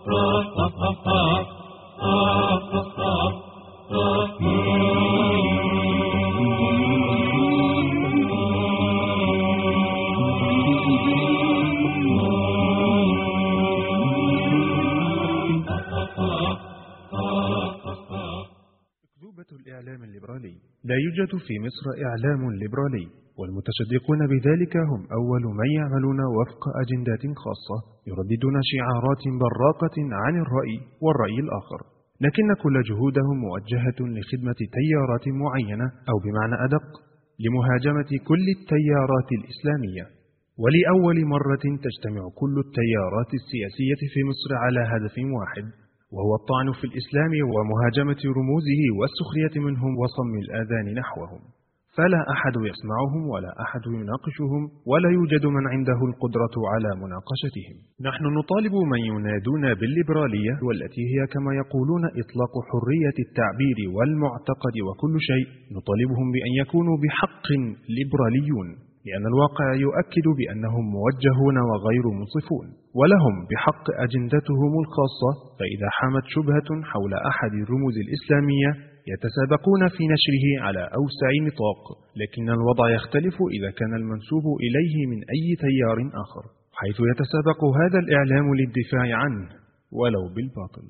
أكذوبة الإعلام الليبرالي لا يوجد في مصر إعلام ليبرالي والمتشدقون بذلك هم أول من يعملون وفق أجندات خاصة يرددون شعارات براقة عن الرأي والرأي الآخر لكن كل جهودهم موجهة لخدمة تيارات معينة أو بمعنى أدق لمهاجمة كل التيارات الإسلامية ولأول مرة تجتمع كل التيارات السياسية في مصر على هدف واحد وهو الطعن في الإسلام ومهاجمة رموزه والسخرية منهم وصم الآذان نحوهم فلا أحد يسمعهم ولا أحد يناقشهم ولا يوجد من عنده القدرة على مناقشتهم نحن نطالب من ينادون بالليبرالية والتي هي كما يقولون إطلاق حرية التعبير والمعتقد وكل شيء نطالبهم بأن يكونوا بحق ليبراليون لأن الواقع يؤكد بأنهم موجهون وغير منصفون ولهم بحق أجندتهم الخاصة فإذا حامت شبهة حول أحد الرموز الإسلامية يتسابقون في نشره على أوسع نطاق لكن الوضع يختلف إذا كان المنسوب إليه من أي تيار آخر حيث يتسابق هذا الإعلام للدفاع عنه ولو بالباطل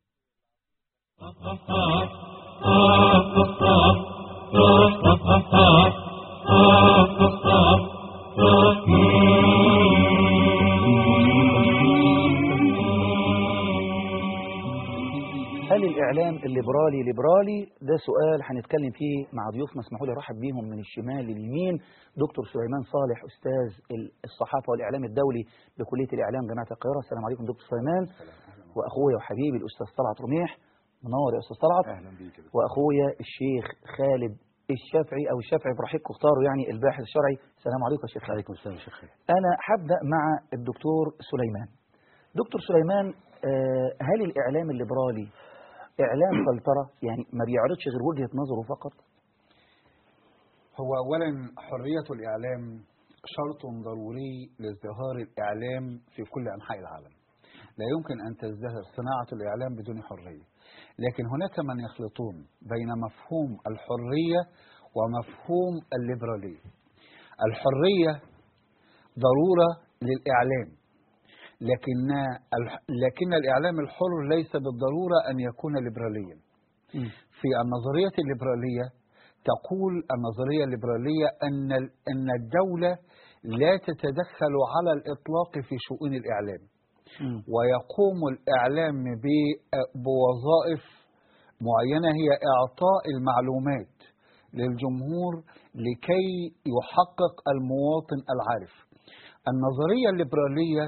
هل الإعلام الليبرالي ليبرالي ده سؤال هنتكلم فيه مع ضيوفنا اسمحوا لي ارحب بيهم من الشمال لليمين دكتور سليمان صالح أستاذ الصحافة والإعلام الدولي بكلية الإعلام جامعة القاهرة السلام عليكم دكتور سليمان وأخويا وحبيبي الأستاذ طلعت رميح منور يا أستاذ طلعت اهلا بيك يا دكتور. وأخويا الشيخ خالد الشافعي أو الشافعي براحتكم اختاروا يعني الباحث الشرعي السلام عليكم يا شيخ خالد عليكم السلام يا شيخ خالد. أنا هبدأ مع الدكتور سليمان دكتور سليمان آه، هل الإعلام الليبرالي إعلام فلترة يعني ما بيعرضش غير وجهة نظره فقط هو اولا حريه الاعلام شرط ضروري لازدهار الاعلام في كل انحاء العالم لا يمكن ان تزدهر صناعه الاعلام بدون حريه لكن هناك من يخلطون بين مفهوم الحريه ومفهوم الليبراليه الحريه ضروره للاعلام لكن الح- لكن الاعلام الحر ليس بالضروره ان يكون ليبراليا في النظرية الليبرالية تقول النظرية الليبرالية أن ال- أن الدولة لا تتدخل على الإطلاق في شؤون الإعلام ويقوم الإعلام ب- بوظائف معينة هي إعطاء المعلومات للجمهور لكي يحقق المواطن العارف النظرية الليبرالية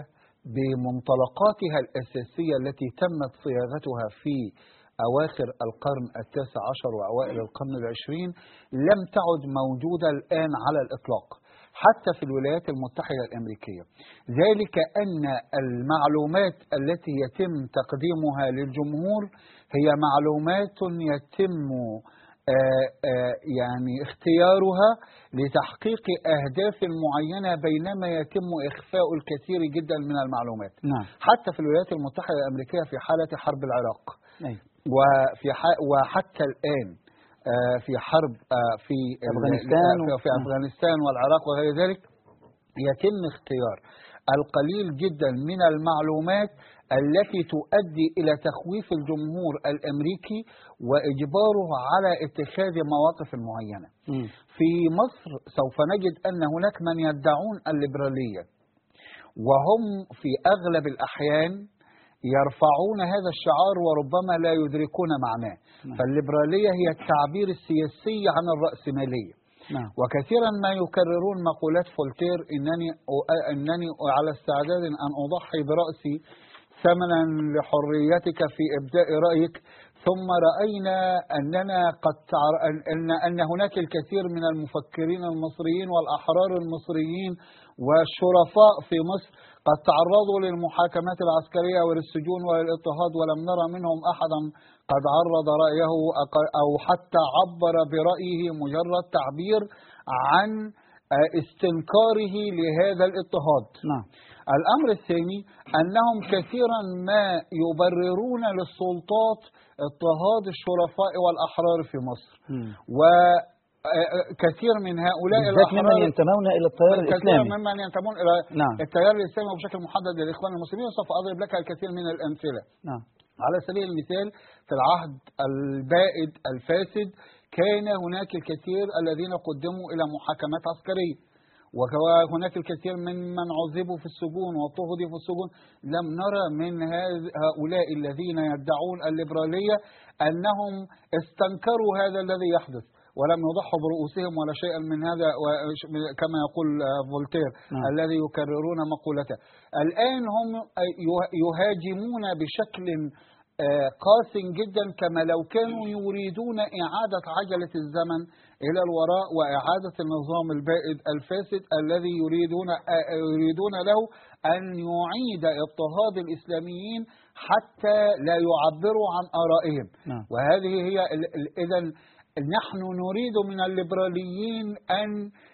بمنطلقاتها الأساسية التي تمت صياغتها في أواخر القرن التاسع عشر وأوائل القرن العشرين لم تعد موجودة الآن على الإطلاق حتى في الولايات المتحدة الأمريكية ذلك أن المعلومات التي يتم تقديمها للجمهور هي معلومات يتم آه، آه، يعني اختيارها لتحقيق أهداف معينة بينما يتم إخفاء الكثير جدا من المعلومات نعم حتى في الولايات المتحدة الأمريكية في حالة حرب العراق أيوة. وفي ح- وحتى الآن آه، في حرب آه، في ال- أفغانستان في- و- في أفغانستان والعراق وغير ذلك يتم اختيار القليل جدا من المعلومات التي تؤدي إلى تخويف الجمهور الأمريكي وإجباره على اتخاذ مواقف معينة مم. في مصر سوف نجد أن هناك من يدعون الليبرالية وهم في أغلب الأحيان يرفعون هذا الشعار وربما لا يدركون معناه نعم. فالليبرالية هي التعبير السياسي عن الرأسمالية نعم وكثيرا ما يكررون مقولات فولتير إنني أنني على استعداد أن أضحي برأسي ثمنا لحريتك في إبداء رأيك ثم رأينا أننا قد تعر... أن... أن أن هناك الكثير من المفكرين المصريين والأحرار المصريين والشرفاء في مصر قد تعرضوا للمحاكمات العسكرية وللسجون وللاضطهاد ولم نرى منهم أحدا قد عرض رأيه أق- أو حتى عبر برأيه مجرد تعبير عن آه، استنكاره لهذا الاضطهاد نعم الأمر الثاني أنهم كثيرا ما يبررون للسلطات اضطهاد الشرفاء والأحرار في مصر مم. وكثير من هؤلاء بالذات ممن الأحرار ينتمون الى التيار كثير الاسلامي ممن ينتمون إلى نعم التيار الإسلامي وبشكل محدد للإخوان المسلمين وسوف أضرب لك الكثير من الأمثلة نعم على سبيل المثال في العهد البائد الفاسد كان هناك الكثير الذين قدموا إلى محاكمات عسكرية وهناك الكثير ممن عذبوا في السجون واضطهدوا في السجون لم نرى من هذ- هؤلاء الذين يدعون الليبرالية أنهم استنكروا هذا الذي يحدث ولم يضحوا برؤوسهم ولا شيئا من هذا وش- كما يقول آه، فولتير نعم. الذي يكررون مقولته الآن هم يه- يهاجمون بشكل آه، قاس جدا كما لو كانوا يريدون إعادة عجلة الزمن إلى الوراء وإعادة النظام البائد الفاسد الذي يريدون آه، يريدون له أن يعيد اضطهاد الإسلاميين حتى لا يعبروا عن آرائهم نعم وهذه هي إذا نحن نريد من الليبراليين أن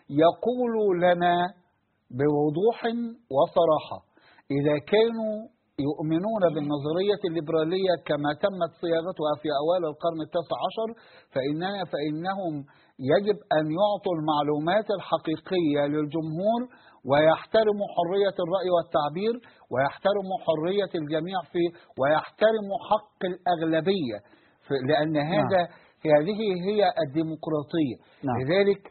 يقولوا لنا بوضوح وصراحة إذا كانوا يؤمنون بالنظرية الليبرالية كما تمت صياغتها في أوائل القرن التاسع عشر فإننا فإنهم يجب أن يعطوا المعلومات الحقيقية للجمهور ويحترموا حرية الرأي والتعبير ويحترموا حرية الجميع في ويحترموا حق الأغلبية في- لأن هذا هذه هي الديمقراطية نعم. لذلك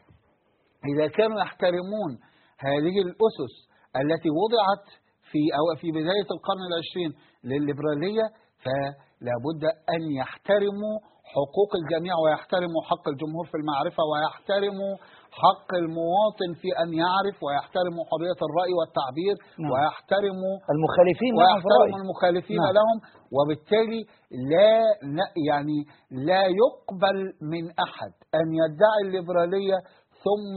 إذا كانوا يحترمون هذه الأسس التي وضعت في أو في بداية القرن العشرين للليبرالية فلا بد أن يحترموا حقوق الجميع ويحترموا حق الجمهور في المعرفة ويحترموا حق المواطن في أن يعرف ويحترموا حرية الرأي والتعبير نعم. ويحترموا المخالفين معهم في ويحترم الرأي. المخالفين نعم. لهم وبالتالي لا لا- يعني لا يقبل من احد ان يدعي الليبراليه ثم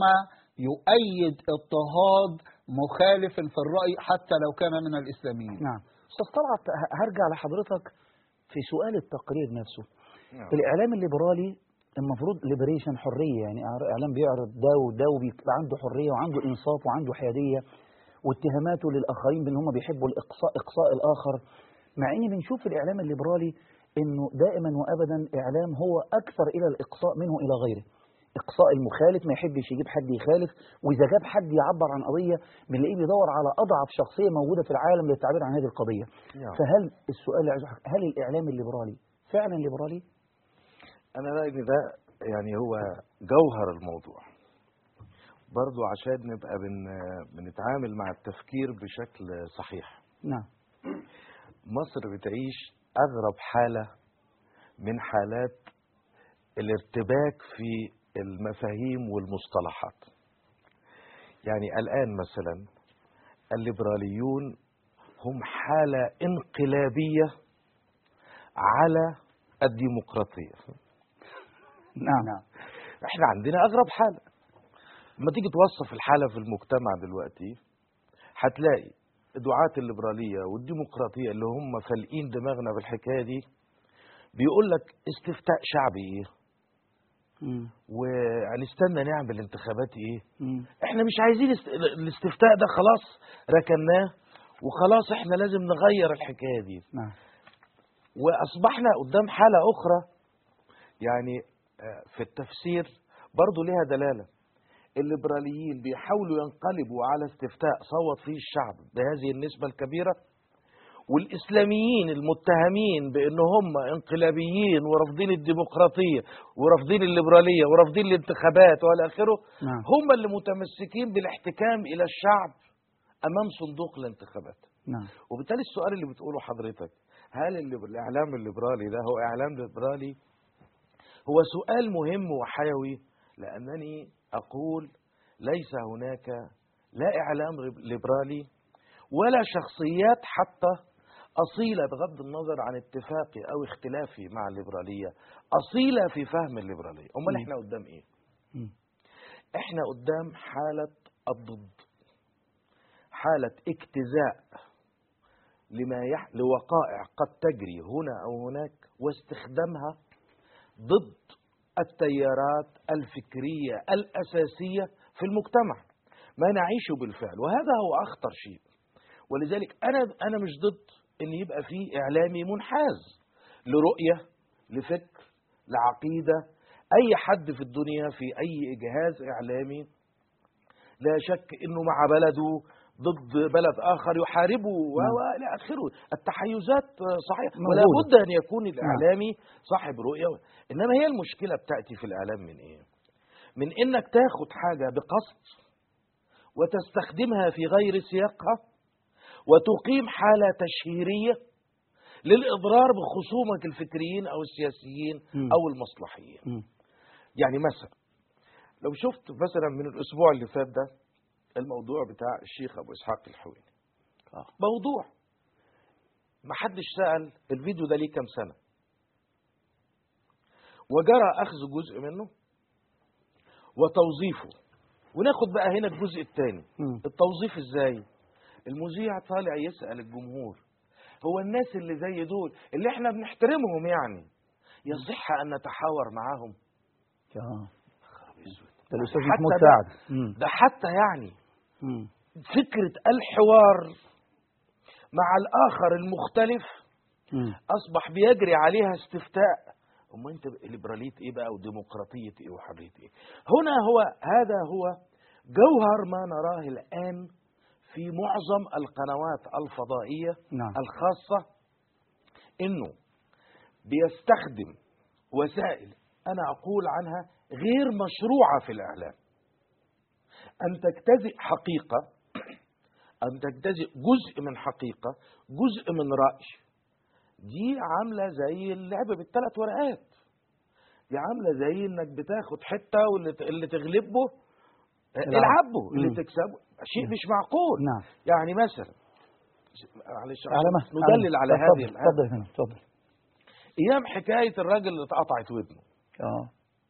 يؤيد اضطهاد مخالف في الراي حتى لو كان من الاسلاميين. نعم استاذ طلعت ه- هرجع لحضرتك في سؤال التقرير نفسه نعم. الاعلام الليبرالي المفروض ليبريشن حريه يعني إعر- اعلام بيعرض ده وده وبيبقى عنده حريه وعنده انصاف وعنده حياديه واتهاماته للاخرين بان هم بيحبوا الاقصاء اقصاء الاخر مع ان بنشوف في الاعلام الليبرالي انه دائما وابدا اعلام هو اكثر الى الاقصاء منه الى غيره اقصاء المخالف ما يحبش يجيب حد يخالف واذا جاب حد يعبر عن قضيه بنلاقيه بيدور على اضعف شخصيه موجوده في العالم للتعبير عن هذه القضيه نعم. فهل السؤال اللي عايز أحط- هل الاعلام الليبرالي فعلا ليبرالي انا رايي إن ده يعني هو جوهر الموضوع برضو عشان نبقى بن بنتعامل مع التفكير بشكل صحيح نعم مصر بتعيش اغرب حاله من حالات الارتباك في المفاهيم والمصطلحات يعني الان مثلا الليبراليون هم حاله انقلابيه على الديمقراطيه نعم نعم احنا عندنا اغرب حاله لما تيجي توصف الحاله في المجتمع دلوقتي هتلاقي دعاة الليبراليه والديمقراطيه اللي هم فالقين دماغنا بالحكايه دي بيقول لك استفتاء شعبي ايه مم. وهنستنى نعمل انتخابات ايه مم. احنا مش عايزين است... الاستفتاء ده خلاص ركناه وخلاص احنا لازم نغير الحكايه دي نعم واصبحنا قدام حاله اخرى يعني آه، في التفسير برضو لها دلاله الليبراليين بيحاولوا ينقلبوا على استفتاء صوت فيه الشعب بهذه النسبه الكبيره والاسلاميين المتهمين بان هم انقلابيين ورافضين الديمقراطيه ورافضين الليبراليه ورافضين الانتخابات والى اخره نعم. هم اللي متمسكين بالاحتكام الى الشعب امام صندوق الانتخابات نعم وبالتالي السؤال اللي بتقوله حضرتك هل اللي الاعلام الليبرالي ده هو اعلام ليبرالي هو سؤال مهم وحيوي لانني اقول ليس هناك لا اعلام ليبرالي ولا شخصيات حتى اصيله بغض النظر عن اتفاقي او اختلافي مع الليبراليه اصيله في فهم الليبراليه امال مم. احنا قدام ايه مم. احنا قدام حاله الضد حاله اجتزاء لما يح... لوقائع قد تجري هنا او هناك واستخدامها ضد التيارات الفكريه الاساسيه في المجتمع ما نعيشه بالفعل وهذا هو اخطر شيء ولذلك انا انا مش ضد ان يبقى في اعلامي منحاز لرؤيه لفكر لعقيده اي حد في الدنيا في اي جهاز اعلامي لا شك انه مع بلده ضد بلد اخر يحاربه و- نعم. والى اخره التحيزات صحيحه موجودة. ولا بد ان يكون الاعلامي صاحب رؤيه انما هي المشكله بتاتي في الاعلام من ايه من انك تاخد حاجه بقصد وتستخدمها في غير سياقها وتقيم حاله تشهيريه للاضرار بخصومك الفكريين او السياسيين مم. او المصلحيين مم. يعني مثلا لو شفت مثلا من الاسبوع اللي فات ده الموضوع بتاع الشيخ ابو اسحاق الحويني آه. موضوع ما حدش سال الفيديو ده ليه كام سنه وجرى اخذ جزء منه وتوظيفه وناخد بقى هنا الجزء الثاني مم. التوظيف ازاي المذيع طالع يسال الجمهور هو الناس اللي زي دول اللي احنا بنحترمهم يعني يصح ان نتحاور معاهم آه. ده الأستاذ حتى محمود ده- سعد مم. ده حتى يعني مم. فكرة الحوار مع الآخر المختلف مم. أصبح بيجري عليها استفتاء أما أنت ليبرالية إيه بقى وديمقراطية إيه وحرية إيه هنا هو هذا هو جوهر ما نراه الآن في معظم القنوات الفضائية نعم. الخاصة إنه بيستخدم وسائل أنا أقول عنها غير مشروعة في الإعلام أن تجتزئ حقيقة أن تجتزئ جزء من حقيقة جزء من رأي دي عاملة زي اللعب بالثلاث ورقات دي عاملة زي إنك بتاخد حتة واللي ت- اللي تغلبه العب. العبه اللي مم. تكسبه شيء مش معقول نعم يعني مثلا معلش على ما ندلل على هذه اتفضل الحالة. اتفضل هنا اتفضل ايام حكايه الراجل اللي اتقطعت ودنه اه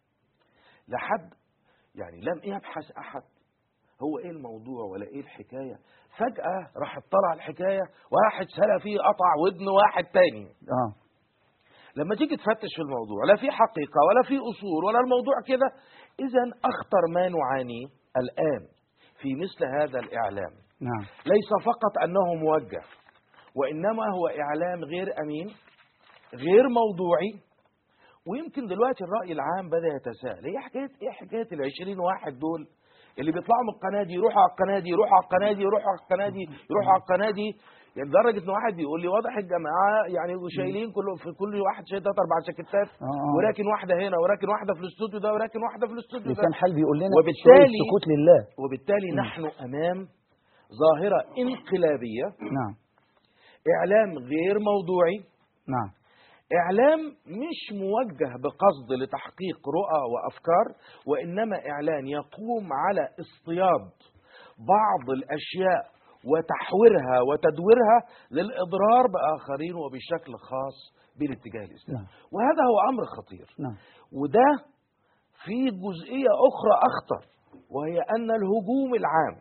لحد يعني لم يبحث احد هو ايه الموضوع ولا ايه الحكايه فجاه راح اطلع الحكايه واحد سلفي قطع ودن واحد تاني اه لما تيجي تفتش في الموضوع لا في حقيقه ولا في اصول ولا الموضوع كده اذا اخطر ما نعانيه الان في مثل هذا الاعلام نعم ليس فقط انه موجه وانما هو اعلام غير امين غير موضوعي ويمكن دلوقتي الراي العام بدا يتساءل ايه حكايه ايه حكايه ال 20 واحد دول اللي بيطلعوا من القناه دي يروحوا على القناه دي يروحوا على القناه دي يروحوا على القناه دي يروحوا على القناه دي يعني لدرجه ان واحد بيقول لي واضح الجماعه يعني شايلين كل في كل واحد شايل ثلاث اربع جاكيتات آه، آه. وراكن واحده هنا وراكن واحده في الاستوديو ده وراكن واحده في الاستوديو ده لسان حال بيقول لنا وبالتالي- شوية سكوت لله وبالتالي مم. نحن امام ظاهره انقلابيه نعم اعلام غير موضوعي نعم اعلام مش موجه بقصد لتحقيق رؤى وافكار وانما اعلان يقوم على اصطياد بعض الاشياء وتحويرها وتدويرها للاضرار باخرين وبشكل خاص بالاتجاه الاسلامي نعم. وهذا هو امر خطير نعم وده في جزئيه اخرى اخطر وهي ان الهجوم العام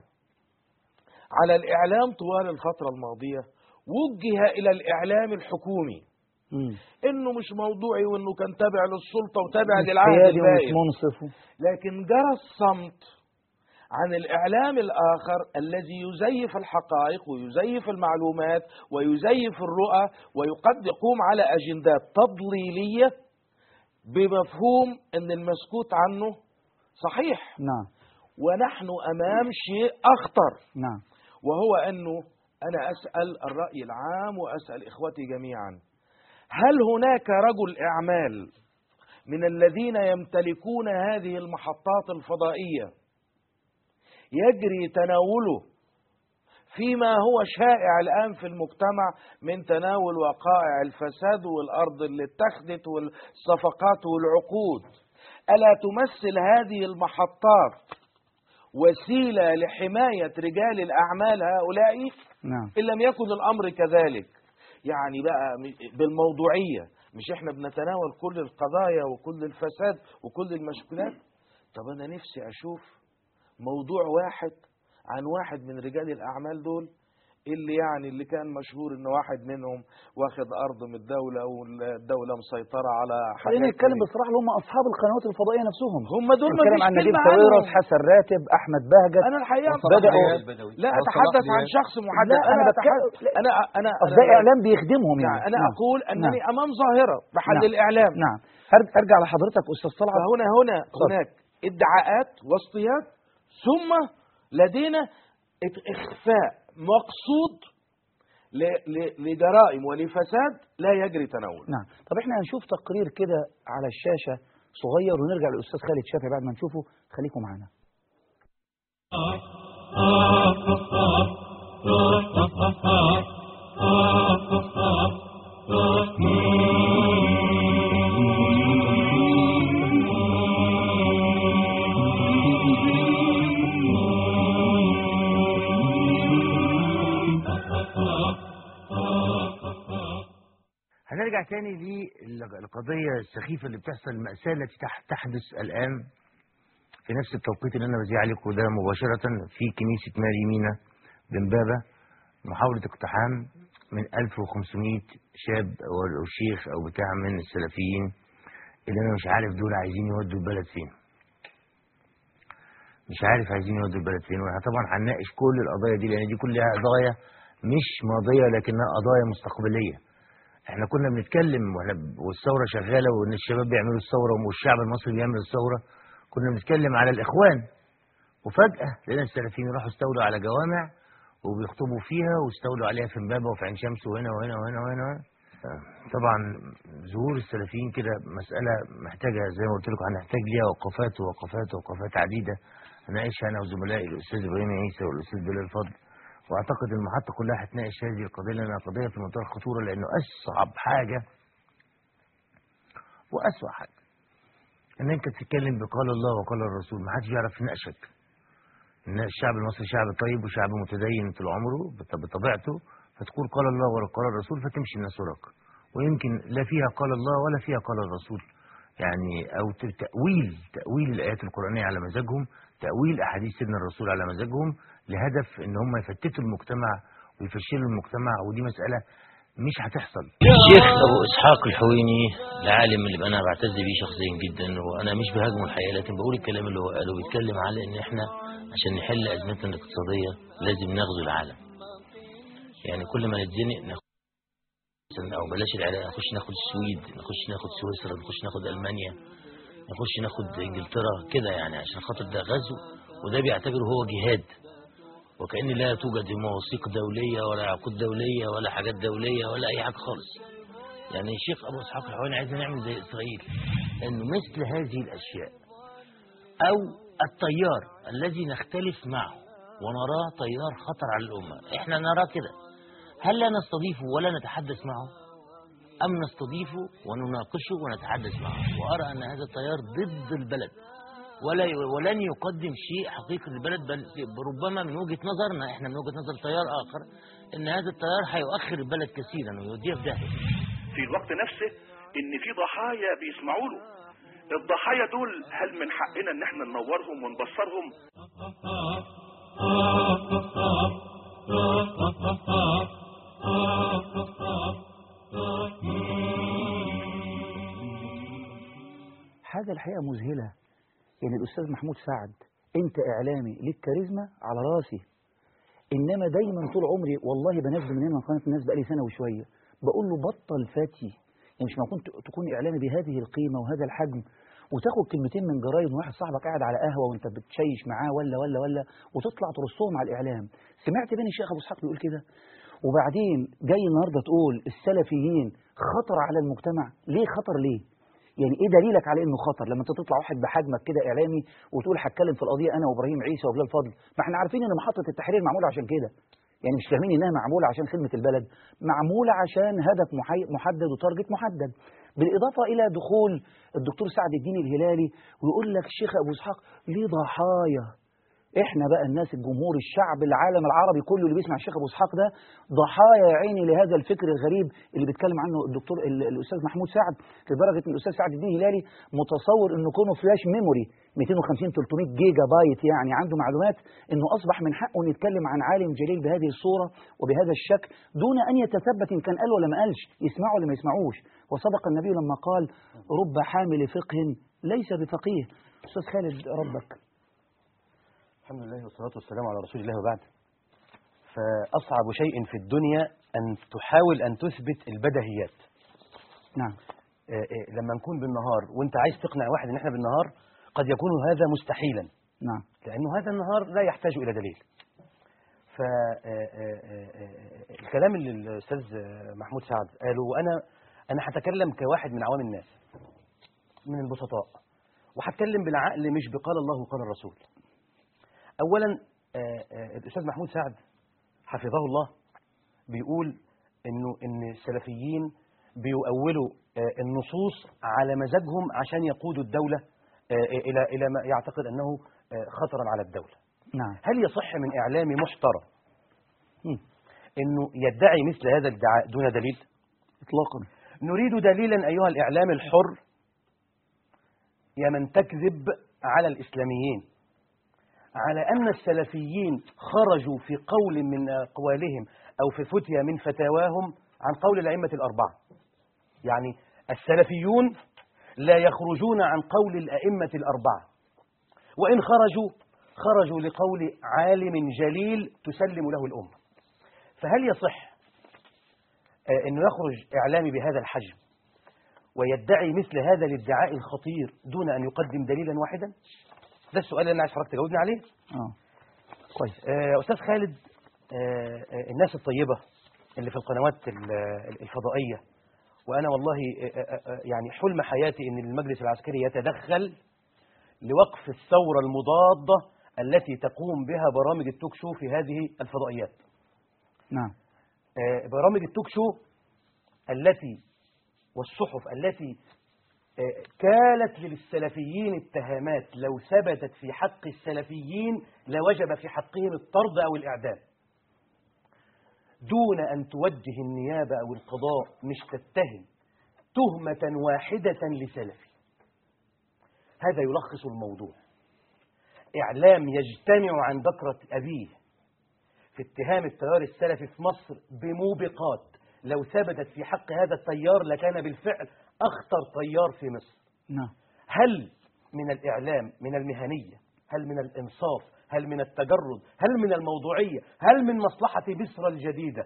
على الاعلام طوال الفتره الماضيه وجه الى الاعلام الحكومي مم. انه مش موضوعي وانه كان تابع للسلطه وتابع مش للعهد قيادي ومش البائد منصف لكن جرى الصمت عن الاعلام الاخر الذي يزيف الحقائق ويزيف المعلومات ويزيف الرؤى ويقد يقوم على اجندات تضليليه بمفهوم ان المسكوت عنه صحيح نعم ونحن امام شيء اخطر نعم وهو انه انا اسال الراي العام واسال اخوتي جميعا هل هناك رجل اعمال من الذين يمتلكون هذه المحطات الفضائيه يجري تناوله فيما هو شائع الان في المجتمع من تناول وقائع الفساد والارض اللي اتخذت والصفقات والعقود الا تمثل هذه المحطات وسيله لحمايه رجال الاعمال هؤلاء نعم ان لم يكن الامر كذلك يعني بقى م- بالموضوعيه مش احنا بنتناول كل القضايا وكل الفساد وكل المشكلات طب انا نفسي اشوف موضوع واحد عن واحد من رجال الاعمال دول اللي يعني اللي كان مشهور ان واحد منهم واخد ارض من الدوله والدوله مسيطره على خلينا حاجات نتكلم من- بصراحه اللي هم اصحاب القنوات الفضائيه نفسهم هم دول ما نتكلم فيش عن نجيب كلمة ساويرس عنهم. حسن راتب احمد بهجت انا الحقيقه وصلاح بدأوا- دياب البدوي. لا وصلاح اتحدث عن دياب. شخص محدد لا انا انا بتكلم أتحدث انا انا أصل ده أنا- اعلام بيخدمهم يعني يعني انا نعم. اقول انني نعم. امام ظاهره بحل نعم. الاعلام نعم هر- ارجع لحضرتك استاذ طلعت فهنا هنا هناك ادعاءات واصطياد ثم لدينا ات- اخفاء مقصود ل- ل- لجرائم ولفساد لا يجري تناول نعم طب احنا هنشوف تقرير كده على الشاشه صغير ونرجع للاستاذ خالد شافعي بعد ما نشوفه خليكم معانا هنرجع تاني للقضية السخيفة اللي بتحصل المأساة التي تح- تحدث الآن في نفس التوقيت اللي أنا بذيع عليكم ده مباشرة في كنيسة ماري مينا بن محاولة اقتحام من 1500 شاب أو شيخ أو بتاع من السلفيين اللي أنا مش عارف دول عايزين يودوا البلد فين مش عارف عايزين يودوا البلد فين واحنا طبعا هنناقش كل القضايا دي لان دي كلها قضايا مش ماضيه لكنها قضايا مستقبليه احنا كنا بنتكلم واحنا والثوره شغاله وان الشباب بيعملوا الثوره والشعب المصري بيعمل الثوره كنا بنتكلم على الاخوان وفجاه لقينا السلفيين راحوا استولوا على جوامع وبيخطبوا فيها واستولوا عليها في امبابه وفي عين شمس وهنا وهنا وهنا وهنا, وهنا. طبعا ظهور السلفيين كده مسألة محتاجة زي ما قلت لكم هنحتاج ليها وقفات ووقفات ووقفات عديدة هناقشها أنا وزملائي الأستاذ إبراهيم عيسى والأستاذ بلال فضل وأعتقد المحطة كلها هتناقش هذه القضية لأنها قضية في منتهى الخطورة لأنه أصعب حاجة وأسوأ حاجة إن أنت تتكلم بقال الله وقال الرسول ما حدش يعرف يناقشك إن الشعب المصري شعب طيب وشعب متدين طول عمره بط- بطبيعته فتقول قال الله وقال الرسول فتمشي الناس وراك ويمكن لا فيها قال الله ولا فيها قال الرسول يعني او ت- تاويل تاويل الايات القرانيه على مزاجهم تاويل احاديث سيدنا الرسول على مزاجهم لهدف ان هم يفتتوا المجتمع ويفشلوا المجتمع ودي مساله مش هتحصل الشيخ ابو اسحاق الحويني العالم اللي انا بعتز بيه شخصيا جدا وانا مش بهاجمه الحقيقه لكن بقول الكلام اللي هو قاله بيتكلم على ان احنا عشان نحل ازمتنا الاقتصاديه لازم نغزو العالم يعني كل ما نتزنق ناخد مثلاً او بلاش العراق نخش ناخد السويد نخش ناخد سويسرا نخش ناخد المانيا نخش ناخد انجلترا كده يعني عشان خاطر ده غزو وده بيعتبره هو جهاد وكأن لا توجد مواثيق دولية ولا عقود دولية ولا حاجات دولية ولا أي حاجة خالص يعني الشيخ أبو إسحاق الحواني عايز نعمل زي إسرائيل أنه مثل هذه الأشياء أو التيار الذي نختلف معه ونراه تيار خطر على الأمة إحنا نراه كده هل لا نستضيفه ولا نتحدث معه أم نستضيفه ونناقشه ونتحدث معه وأرى أن هذا التيار ضد البلد ولا ولن يقدم شيء حقيقي للبلد بل ربما من وجهة نظرنا احنا من وجهة نظر تيار آخر أن هذا التيار هيؤخر البلد كثيرا ويوديها في داهية في الوقت نفسه ان في ضحايا بيسمعوا له الضحايا دول هل من حقنا ان احنا ننورهم ونبصرهم حاجة الحقيقة مذهلة يعني الأستاذ محمود سعد أنت إعلامي ليك كاريزما على راسي إنما دايما طول عمري والله بنزل من هنا من قناة الناس بقالي سنة وشوية بقول له بطل فتي يعني مش معقول ت- تكون إعلامي بهذه القيمة وهذا الحجم وتاخد كلمتين من جرايد واحد صاحبك قاعد على قهوة وأنت بتشيش معاه ولا ولا ولا وتطلع ترصهم على الإعلام سمعت بين الشيخ أبو إسحاق بيقول كده وبعدين جاي النهارده تقول السلفيين خطر على المجتمع ليه خطر ليه يعني ايه دليلك على انه خطر لما انت تطلع واحد بحجمك كده اعلامي وتقول هتكلم في القضيه انا وابراهيم عيسى وبلال فضل ما احنا عارفين ان محطه التحرير معموله عشان كده يعني مش فاهمين انها معموله عشان خدمه البلد معموله عشان هدف محي- محدد وتارجت محدد بالاضافه الى دخول الدكتور سعد الدين الهلالي ويقول لك الشيخ ابو اسحاق ليه ضحايا احنا بقى الناس الجمهور الشعب العالم العربي كله اللي بيسمع الشيخ ابو اسحاق ده ضحايا يا عيني لهذا الفكر الغريب اللي بيتكلم عنه الدكتور ال- الاستاذ محمود سعد لدرجه ان الاستاذ سعد الدين هلالي متصور انه كونه فلاش ميموري 250 300 جيجا بايت يعني عنده معلومات انه اصبح من حقه ان يتكلم عن عالم جليل بهذه الصوره وبهذا الشكل دون ان يتثبت ان كان قال ولا ما قالش يسمعوا ولا ما يسمعوش وصدق النبي لما قال رب حامل فقه ليس بفقيه استاذ خالد ربك الحمد لله والصلاة والسلام على رسول الله وبعد فأصعب شيء في الدنيا أن تحاول أن تثبت البدهيات نعم آه، آه، لما نكون بالنهار وانت عايز تقنع واحد ان احنا بالنهار قد يكون هذا مستحيلا نعم لأنه هذا النهار لا يحتاج إلى دليل فالكلام اللي الأستاذ آه، محمود سعد قاله وأنا أنا هتكلم كواحد من عوام الناس من البسطاء وهتكلم بالعقل مش بقال الله وقال الرسول أولا آه، آه، الأستاذ محمود سعد حفظه الله بيقول إنه إن السلفيين بيؤولوا آه، النصوص على مزاجهم عشان يقودوا الدولة آه، إلى إلى ما يعتقد أنه آه، خطرا على الدولة نعم هل يصح من إعلامي محترم مم. أنه يدعي مثل هذا الادعاء دون دليل اطلاقا نريد دليلا أيها الإعلام الحر يا من تكذب على الإسلاميين على أن السلفيين خرجوا في قول من أقوالهم أو في فتية من فتاواهم عن قول الأئمة الأربعة يعني السلفيون لا يخرجون عن قول الأئمة الأربعة وإن خرجوا خرجوا لقول عالم جليل تسلم له الأمة فهل يصح آه، أنه يخرج إعلامي بهذا الحجم ويدعي مثل هذا الادعاء الخطير دون أن يقدم دليلا واحدا ده السؤال اللي أنا عايز حضرتك تجاوبني عليه اه كويس آه، أستاذ خالد آه، آه، الناس الطيبة اللي في القنوات ال- ال- الفضائية وأنا والله آه، آه، آه، يعني حلم حياتي أن المجلس العسكري يتدخل لوقف الثورة المضادة التي تقوم بها برامج التوك شو في هذه الفضائيات نعم آه، برامج التوك شو التي والصحف التي آه، كالت للسلفيين اتهامات لو ثبتت في حق السلفيين لوجب في حقهم الطرد أو الإعدام دون أن توجه النيابة أو القضاء مش تتهم تهمة واحدة لسلفي هذا يلخص الموضوع إعلام يجتمع عن بكرة أبيه في اتهام التيار السلفي في مصر بموبقات لو ثبتت في حق هذا التيار لكان بالفعل أخطر تيار في مصر نعم هل من الإعلام من المهنية هل من الإنصاف هل من التجرد هل من الموضوعية هل من مصلحة مصر الجديدة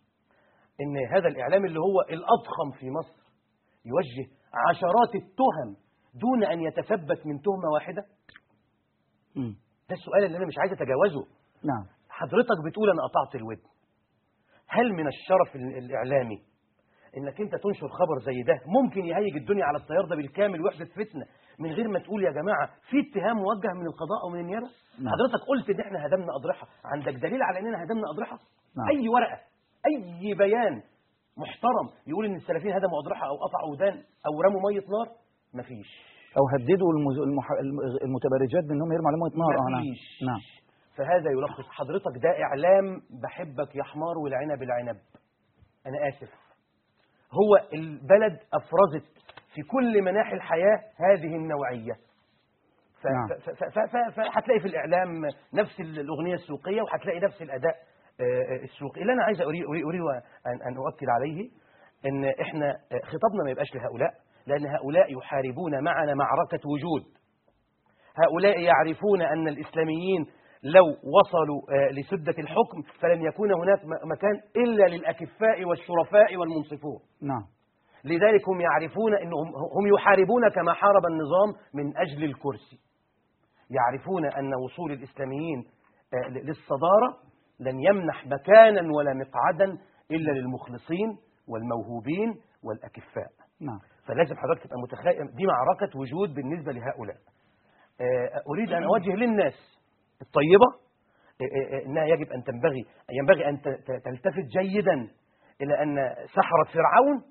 إن هذا الإعلام اللي هو الأضخم في مصر يوجه عشرات التهم دون أن يتثبت من تهمة واحدة مم. ده السؤال اللي أنا مش عايز أتجاوزه نعم حضرتك بتقول أنا قطعت الودن هل من الشرف ال- الإعلامي إنك أنت تنشر خبر زي ده ممكن يهيج الدنيا على التيار ده بالكامل ويحدث فتنة من غير ما تقول يا جماعة في اتهام موجه من القضاء أو من النيابة نعم. حضرتك قلت إن إحنا هدمنا أضرحة عندك دليل على إننا هدمنا أضرحة نعم. أي ورقة أي بيان محترم يقول إن السلفيين هدموا أضرحة أو قطعوا ودان أو رموا مية نار مفيش او هددوا المز... المح... المتبرجات بانهم يرموا على ميه نار اه نعم مفيش. نعم فهذا يلخص حضرتك ده إعلام بحبك يا حمار والعنب العنب أنا آسف هو البلد أفرزت في كل مناحي الحياة هذه النوعية ف- نعم. ف- ف- ف- ف- فهتلاقي في الإعلام نفس الأغنية السوقية وهتلاقي نفس الأداء آه، السوقي اللي أنا عايز أريد, أريد, أريد أن, أن أؤكد عليه أن إحنا آه، خطابنا ما يبقاش لهؤلاء لأن هؤلاء يحاربون معنا معركة وجود هؤلاء يعرفون أن الإسلاميين لو وصلوا آه، لسدة الحكم فلن يكون هناك م- مكان إلا للأكفاء والشرفاء والمنصفون نعم لذلك هم يعرفون أنهم هم يحاربون كما حارب النظام من أجل الكرسي يعرفون أن وصول الإسلاميين آه، ل- للصدارة لن يمنح مكانا ولا مقعدا إلا للمخلصين والموهوبين والأكفاء نعم فلازم حضرتك تبقى متخيل دي معركة وجود بالنسبة لهؤلاء آه، أريد أن أوجه للناس الطيبة آه، آه، آه، أنها يجب أن تنبغي ينبغي أن ت- ت- تلتفت جيدا إلى أن سحرة فرعون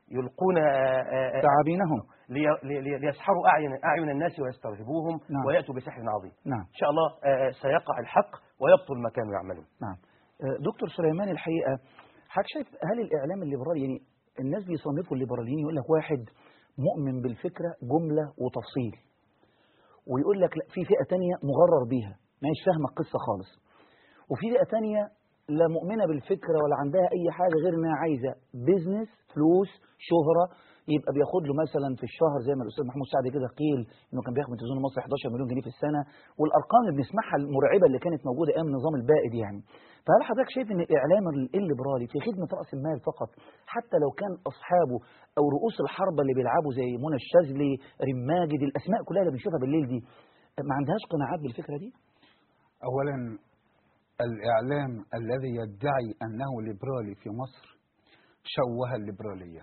يلقون آه، آه، آه، تعابينهم لي- لي- لي- ليسحروا أعين أعين الناس ويسترهبوهم نعم. ويأتوا بسحر عظيم نعم إن شاء الله آه، سيقع الحق ويبطل ما كانوا يعملون نعم آه، دكتور سليمان الحقيقة حضرتك شايف هل الإعلام الليبرالي يعني الناس بيصنفوا الليبراليين يقول لك واحد مؤمن بالفكرة جملة وتفصيل ويقول لك لا في فئة تانية مغرر بيها ما هيش فاهمة القصة خالص وفي فئة تانية لا مؤمنة بالفكرة ولا عندها أي حاجة غير إنها عايزة بيزنس فلوس شهرة يبقى بياخد له مثلا في الشهر زي ما الأستاذ محمود سعد كده قيل إنه كان بياخد من تلفزيون مصر 11 مليون جنيه في السنة والأرقام اللي بنسمعها المرعبة اللي كانت موجودة أيام النظام البائد يعني فهل حضرتك شايف إن الإعلام الليبرالي في خدمة رأس المال فقط حتى لو كان أصحابه أو رؤوس الحربة اللي بيلعبوا زي منى الشاذلي ريم ماجد الأسماء كلها اللي بنشوفها بالليل دي ما عندهاش قناعات بالفكرة دي؟ أولا الإعلام الذي يدعي أنه ليبرالي في مصر شوه الليبرالية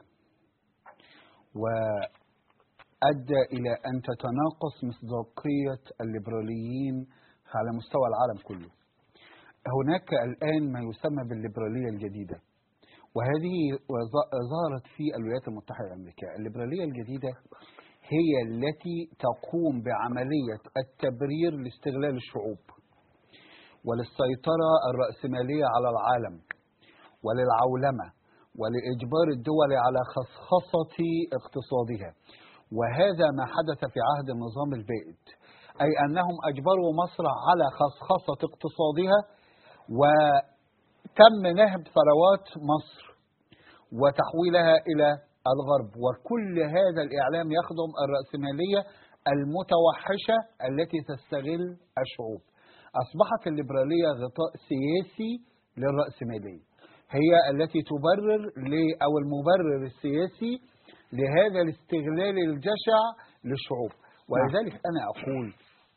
وأدى إلى أن تتناقص مصداقية الليبراليين على مستوى العالم كله هناك الآن ما يسمى بالليبرالية الجديدة وهذه وظ- ظهرت في الولايات المتحدة الأمريكية الليبرالية الجديدة هي التي تقوم بعملية التبرير لاستغلال الشعوب وللسيطرة الرأسمالية على العالم وللعولمة ولإجبار الدول على خصخصة اقتصادها وهذا ما حدث في عهد النظام البائد أي أنهم أجبروا مصر على خصخصة اقتصادها وتم نهب ثروات مصر وتحويلها إلى الغرب وكل هذا الإعلام يخدم الرأسمالية المتوحشة التي تستغل الشعوب أصبحت الليبرالية غطاء سياسي للرأسمالية هي التي تبرر ل- أو المبرر السياسي لهذا الاستغلال الجشع للشعوب ولذلك أنا أقول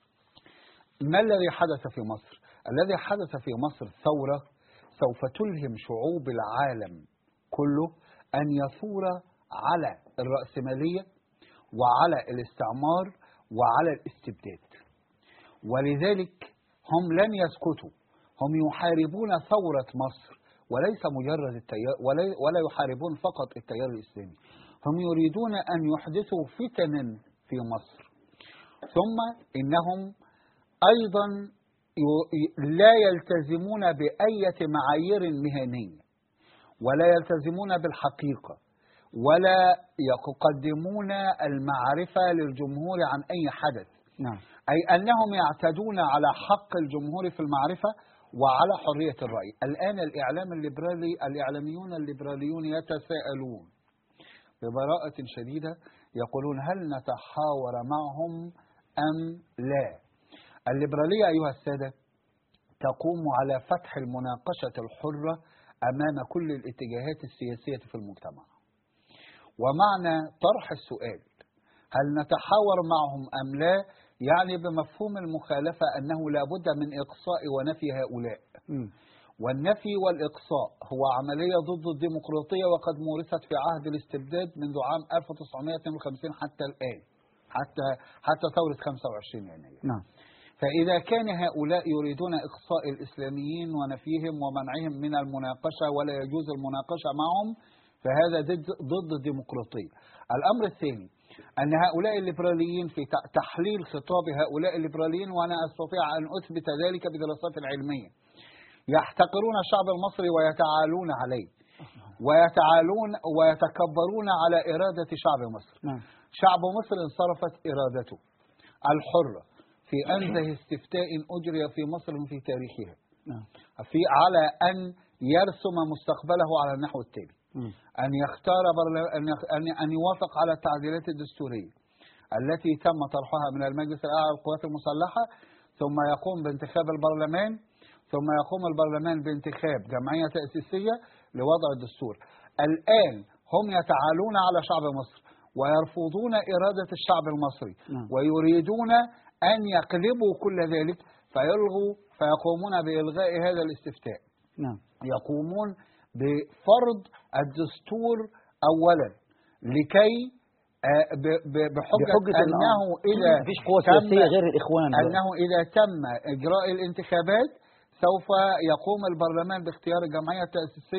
ما الذي حدث في مصر؟ الذي حدث في مصر ثورة سوف تلهم شعوب العالم كله أن يثور على الرأسمالية وعلى الاستعمار وعلى الاستبداد ولذلك هم لن يسكتوا هم يحاربون ثورة مصر وليس مجرد التيار ولا, ولا يحاربون فقط التيار الإسلامي هم يريدون أن يحدثوا فتنا في مصر ثم إنهم أيضا ي- لا يلتزمون بأية معايير مهنية ولا يلتزمون بالحقيقة ولا يقدمون المعرفة للجمهور عن أي حدث نعم أي أنهم يعتدون على حق الجمهور في المعرفة وعلى حرية الرأي الآن الإعلام الليبرالي الإعلاميون الليبراليون يتساءلون ببراءة شديدة يقولون هل نتحاور معهم أم لا الليبرالية أيها السادة تقوم على فتح المناقشة الحرة أمام كل الاتجاهات السياسية في المجتمع ومعنى طرح السؤال هل نتحاور معهم أم لا يعني بمفهوم المخالفة أنه لا بد من إقصاء ونفي هؤلاء مم. والنفي والإقصاء هو عملية ضد الديمقراطية وقد مورست في عهد الاستبداد منذ عام 1952 حتى الآن حتى حتى ثورة 25 يناير نعم فإذا كان هؤلاء يريدون إقصاء الإسلاميين ونفيهم ومنعهم من المناقشة ولا يجوز المناقشة معهم فهذا ضد ضد الديمقراطية. الأمر الثاني أن هؤلاء الليبراليين في ت- تحليل خطاب هؤلاء الليبراليين وأنا أستطيع أن أثبت ذلك بدراسات علمية يحتقرون الشعب المصري ويتعالون عليه ويتعالون ويتكبرون على إرادة شعب مصر نعم شعب مصر انصرفت إرادته الحرة في أنزه استفتاء أجري في مصر في تاريخها نعم في على أن يرسم مستقبله على النحو التالي مم. أن يختار برل- أن يخ- أن أن يوافق على التعديلات الدستورية التي تم طرحها من المجلس الأعلى للقوات المسلحة ثم يقوم بانتخاب البرلمان ثم يقوم البرلمان بانتخاب جمعية تأسيسية لوضع الدستور الآن هم يتعالون على شعب مصر ويرفضون إرادة الشعب المصري نعم. ويريدون أن يقلبوا كل ذلك فيلغوا فيقومون بإلغاء هذا الاستفتاء نعم يقومون بفرض الدستور اولا لكي آه، ب- ب- بحجه بحجة إن- انه آه، اذا مفيش قوة تم- سياسية غير الإخوان بقى. انه اذا تم اجراء الانتخابات سوف يقوم البرلمان باختيار الجمعيه التاسيسيه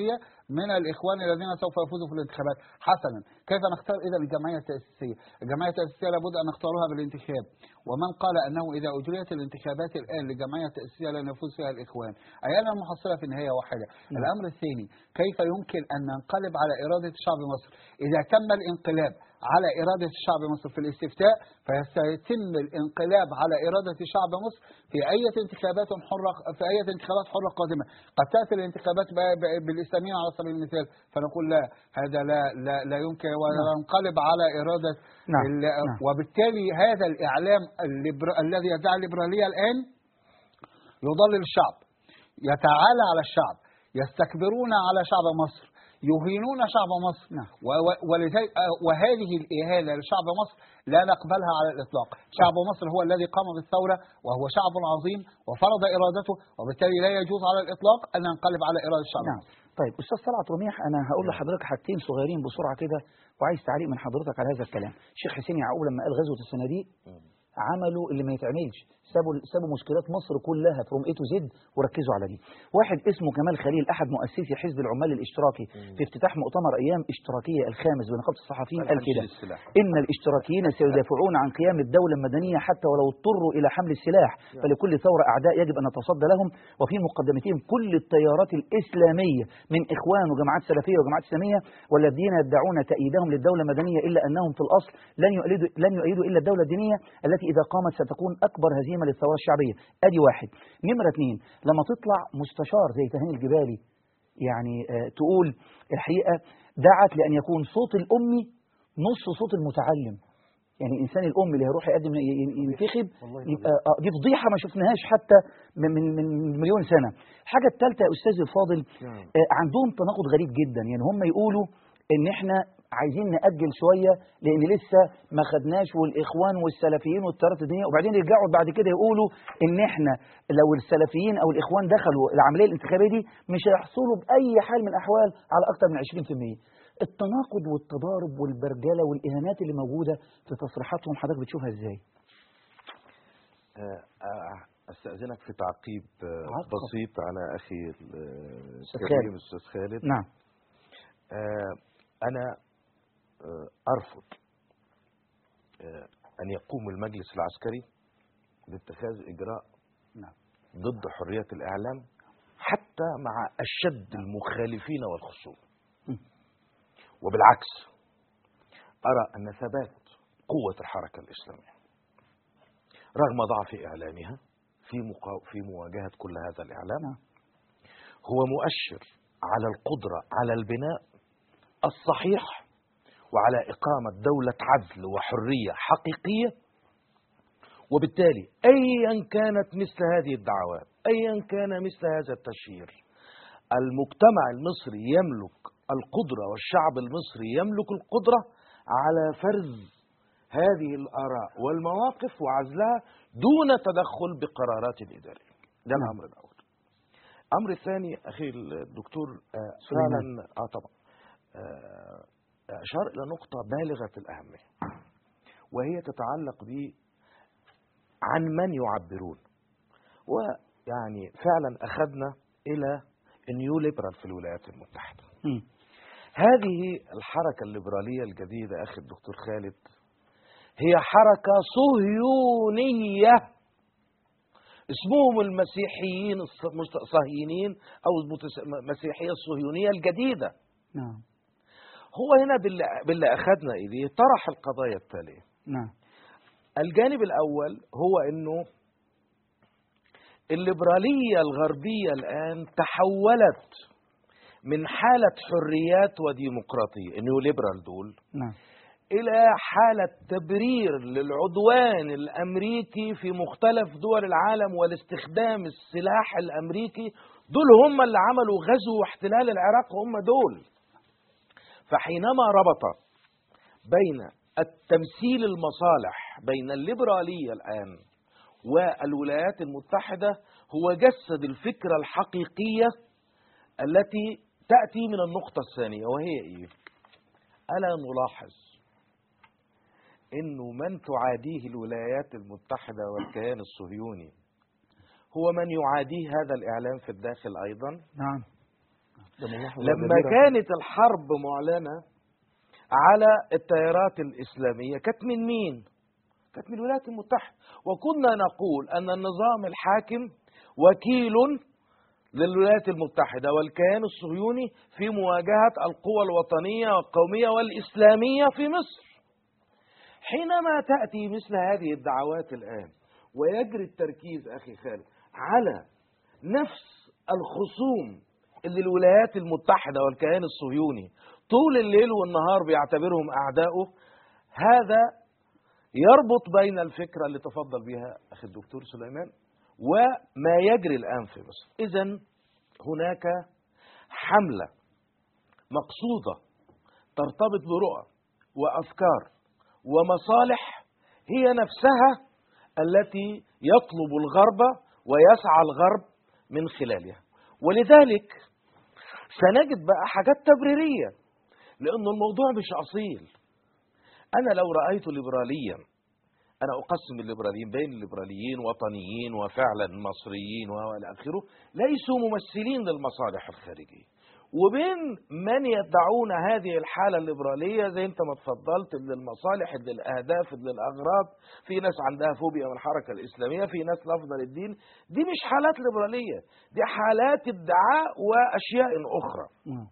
من الإخوان الذين سوف يفوزوا في الانتخابات حسنا كيف نختار إذا الجمعية التأسيسية الجمعية التأسيسية لابد أن نختارها بالانتخاب ومن قال أنه إذا أجريت الانتخابات الآن للجمعية التأسيسية لن يفوز فيها الإخوان أيانا المحصلة في النهاية واحدة الأمر الثاني كيف يمكن أن ننقلب على إرادة شعب مصر إذا تم الانقلاب على إرادة شعب مصر في الاستفتاء فسيتم الانقلاب على إرادة شعب مصر في أي انتخابات حرة في أي انتخابات حرة قادمة قد تأتي الانتخابات ب- ب- بالإسلاميين على سبيل المثال فنقول لا هذا لا لا, لا يمكن وننقلب على إرادة نعم. ال- نعم. وبالتالي هذا الإعلام الليبر... الذي يدعي الليبرالية الآن يضلل الشعب يتعالى على الشعب يستكبرون على شعب مصر يهينون شعب مصر نعم. و- و- ولذلك آه، وهذه الإهانة لشعب مصر لا نقبلها على الإطلاق شعب مصر هو الذي قام بالثورة وهو شعب عظيم وفرض إرادته وبالتالي لا يجوز على الإطلاق أن ننقلب على إرادة الشعب نعم طيب استاذ طلعت رميح انا هقول لحضرتك حاجتين صغيرين بسرعه كده وعايز تعليق من حضرتك على هذا الكلام الشيخ حسين يعقوب لما قال غزوه الصناديق عملوا اللي ما يتعملش سابوا سابوا مشكلات مصر كلها فروم اي تو زد وركزوا على دي واحد اسمه كمال خليل احد مؤسسي حزب العمال الاشتراكي في افتتاح مؤتمر ايام اشتراكيه الخامس بنقابه الصحفيين قال كده ان الاشتراكيين سيدافعون عن قيام الدوله المدنيه حتى ولو اضطروا الى حمل السلاح فلكل ثوره اعداء يجب ان نتصدى لهم وفي مقدمتهم كل التيارات الاسلاميه من اخوان وجماعات سلفيه وجماعات اسلاميه والذين يدعون تأييدهم للدوله المدنيه الا انهم في الاصل لن يؤيدوا لن يؤيدوا الا الدوله الدينيه التي اذا قامت ستكون اكبر هزيمه للثوره الشعبيه ادي واحد نمره اثنين لما تطلع مستشار زي تهاني الجبالي يعني آه، تقول الحقيقه دعت لان يكون صوت الامي نص صوت المتعلم يعني الانسان الامي اللي هيروح يقدم ي- ي- ينتخب يبقى آه، دي فضيحه ما شفناهاش حتى من من من مليون سنه الحاجه الثالثه يا استاذ الفاضل آه، عندهم تناقض غريب جدا يعني هم يقولوا ان احنا عايزين نأجل شوية لأن لسه ما خدناش والإخوان والسلفيين والتيارات الدينية وبعدين يرجعوا بعد كده يقولوا إن إحنا لو السلفيين أو الإخوان دخلوا العملية الانتخابية دي مش هيحصلوا بأي حال من الأحوال على أكثر من 20% التناقض والتضارب والبرجلة والإهانات اللي موجودة في تصريحاتهم حضرتك بتشوفها إزاي؟ آه، آه، استاذنك في تعقيب آه، تعقب. بسيط على اخي ال- أستاذ الكريم خالد. الاستاذ خالد نعم آه، انا آه، ارفض آه، ان يقوم المجلس العسكري باتخاذ اجراء نعم. ضد حريه الاعلام حتى مع اشد المخالفين والخصوم م. وبالعكس ارى ان ثبات قوه الحركه الاسلاميه رغم ضعف اعلامها في مقا... في مواجهه كل هذا الاعلام نعم. هو مؤشر على القدره على البناء الصحيح وعلى إقامة دولة عدل وحرية حقيقية وبالتالي أيا كانت مثل هذه الدعوات أيا كان مثل هذا التشهير المجتمع المصري يملك القدرة والشعب المصري يملك القدرة على فرز هذه الآراء والمواقف وعزلها دون تدخل بقرارات إدارية ده نعم. الأمر الأول الأمر الثاني أخي الدكتور آه، سليمان. فعلا آه طبعا آه، أشار إلى نقطة بالغة الأهمية وهي تتعلق ب عن من يعبرون ويعني فعلا أخذنا إلى النيو ليبرال في الولايات المتحدة مم. هذه الحركة الليبرالية الجديدة أخي الدكتور خالد هي حركة صهيونية اسمهم المسيحيين الص- مست- الصهيونيين أو المتس- المسيحية الصهيونية الجديدة نعم هو هنا باللي, باللي أخذنا إليه طرح القضايا التالية نعم الجانب الأول هو أنه الليبرالية الغربية الآن تحولت من حالة حريات وديمقراطية النيو ليبرال دول نعم إلى حالة تبرير للعدوان الأمريكي في مختلف دول العالم والاستخدام السلاح الأمريكي دول هم اللي عملوا غزو واحتلال العراق هم دول فحينما ربط بين التمثيل المصالح بين الليبرالية الآن والولايات المتحدة هو جسد الفكرة الحقيقية التي تأتي من النقطة الثانية وهي إيه؟ ألا نلاحظ انه من تعاديه الولايات المتحده والكيان الصهيوني هو من يعاديه هذا الاعلام في الداخل ايضا نعم ده ملاحظة لما كبيرة. كانت الحرب معلنة على التيارات الإسلامية كانت من مين؟ كانت من الولايات المتحدة وكنا نقول أن النظام الحاكم وكيل للولايات المتحدة والكيان الصهيوني في مواجهة القوى الوطنية والقومية والإسلامية في مصر حينما تأتي مثل هذه الدعوات الآن ويجري التركيز أخي خالد على نفس الخصوم اللي الولايات المتحدة والكيان الصهيوني طول الليل والنهار بيعتبرهم أعداؤه هذا يربط بين الفكرة اللي تفضل بها أخي الدكتور سليمان وما يجري الآن في مصر إذا هناك حملة مقصودة ترتبط برؤى وأفكار ومصالح هي نفسها التي يطلب الغرب ويسعى الغرب من خلالها ولذلك سنجد بقى حاجات تبريرية لأن الموضوع مش أصيل أنا لو رأيت ليبراليا أنا أقسم الليبراليين بين الليبراليين وطنيين وفعلا مصريين وإلى آخره ليسوا ممثلين للمصالح الخارجية وبين من يدعون هذه الحالة الليبرالية زي انت ما اتفضلت للمصالح للأهداف للأغراض في ناس عندها فوبيا من الحركة الإسلامية في ناس لافضة للدين دي مش حالات ليبرالية دي حالات ادعاء وأشياء أخرى نعم.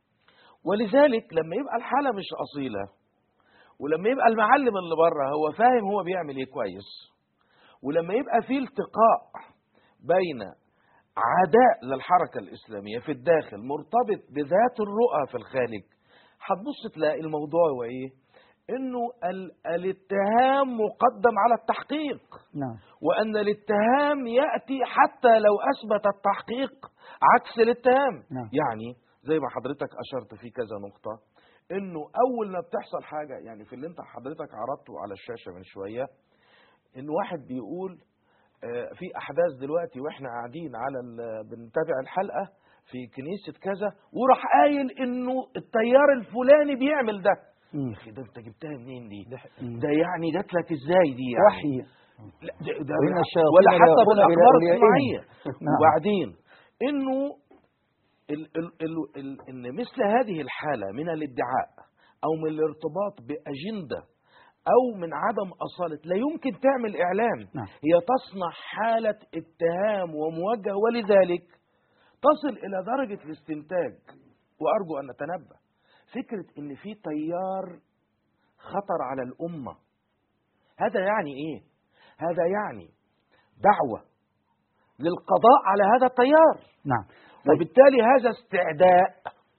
ولذلك لما يبقى الحالة مش أصيلة ولما يبقى المعلم اللي بره هو فاهم هو بيعمل ايه كويس ولما يبقى في التقاء بين عداء للحركة الإسلامية في الداخل مرتبط بذات الرؤى في الخارج هتبص تلاقي الموضوع هو ايه انه ال- الاتهام مقدم على التحقيق نعم وان الاتهام ياتي حتى لو اثبت التحقيق عكس الاتهام نعم. يعني زي ما حضرتك اشرت في كذا نقطه انه اول ما بتحصل حاجه يعني في اللي انت حضرتك عرضته على الشاشه من شويه ان واحد بيقول آه، في احداث دلوقتي واحنا قاعدين على ال- بنتابع الحلقه في كنيسه كذا وراح قايل انه التيار الفلاني بيعمل ده مم. يا اخي ده انت جبتها منين دي مم. ده يعني جات لك ازاي دي يعني وحي لا ده ده وإن الشياطين ولا حتى ليأخذون بالاخبار بأوليائهم. الصناعيه نعم. وبعدين انه ال ال ال ال ان مثل هذه الحاله من الادعاء او من الارتباط باجنده او من عدم اصاله لا يمكن تعمل اعلام نعم. هي تصنع حاله اتهام وموجه ولذلك تصل الى درجه الاستنتاج وارجو ان نتنبه فكره ان في تيار خطر على الامه هذا يعني ايه هذا يعني دعوه للقضاء على هذا التيار نعم وبالتالي هذا استعداء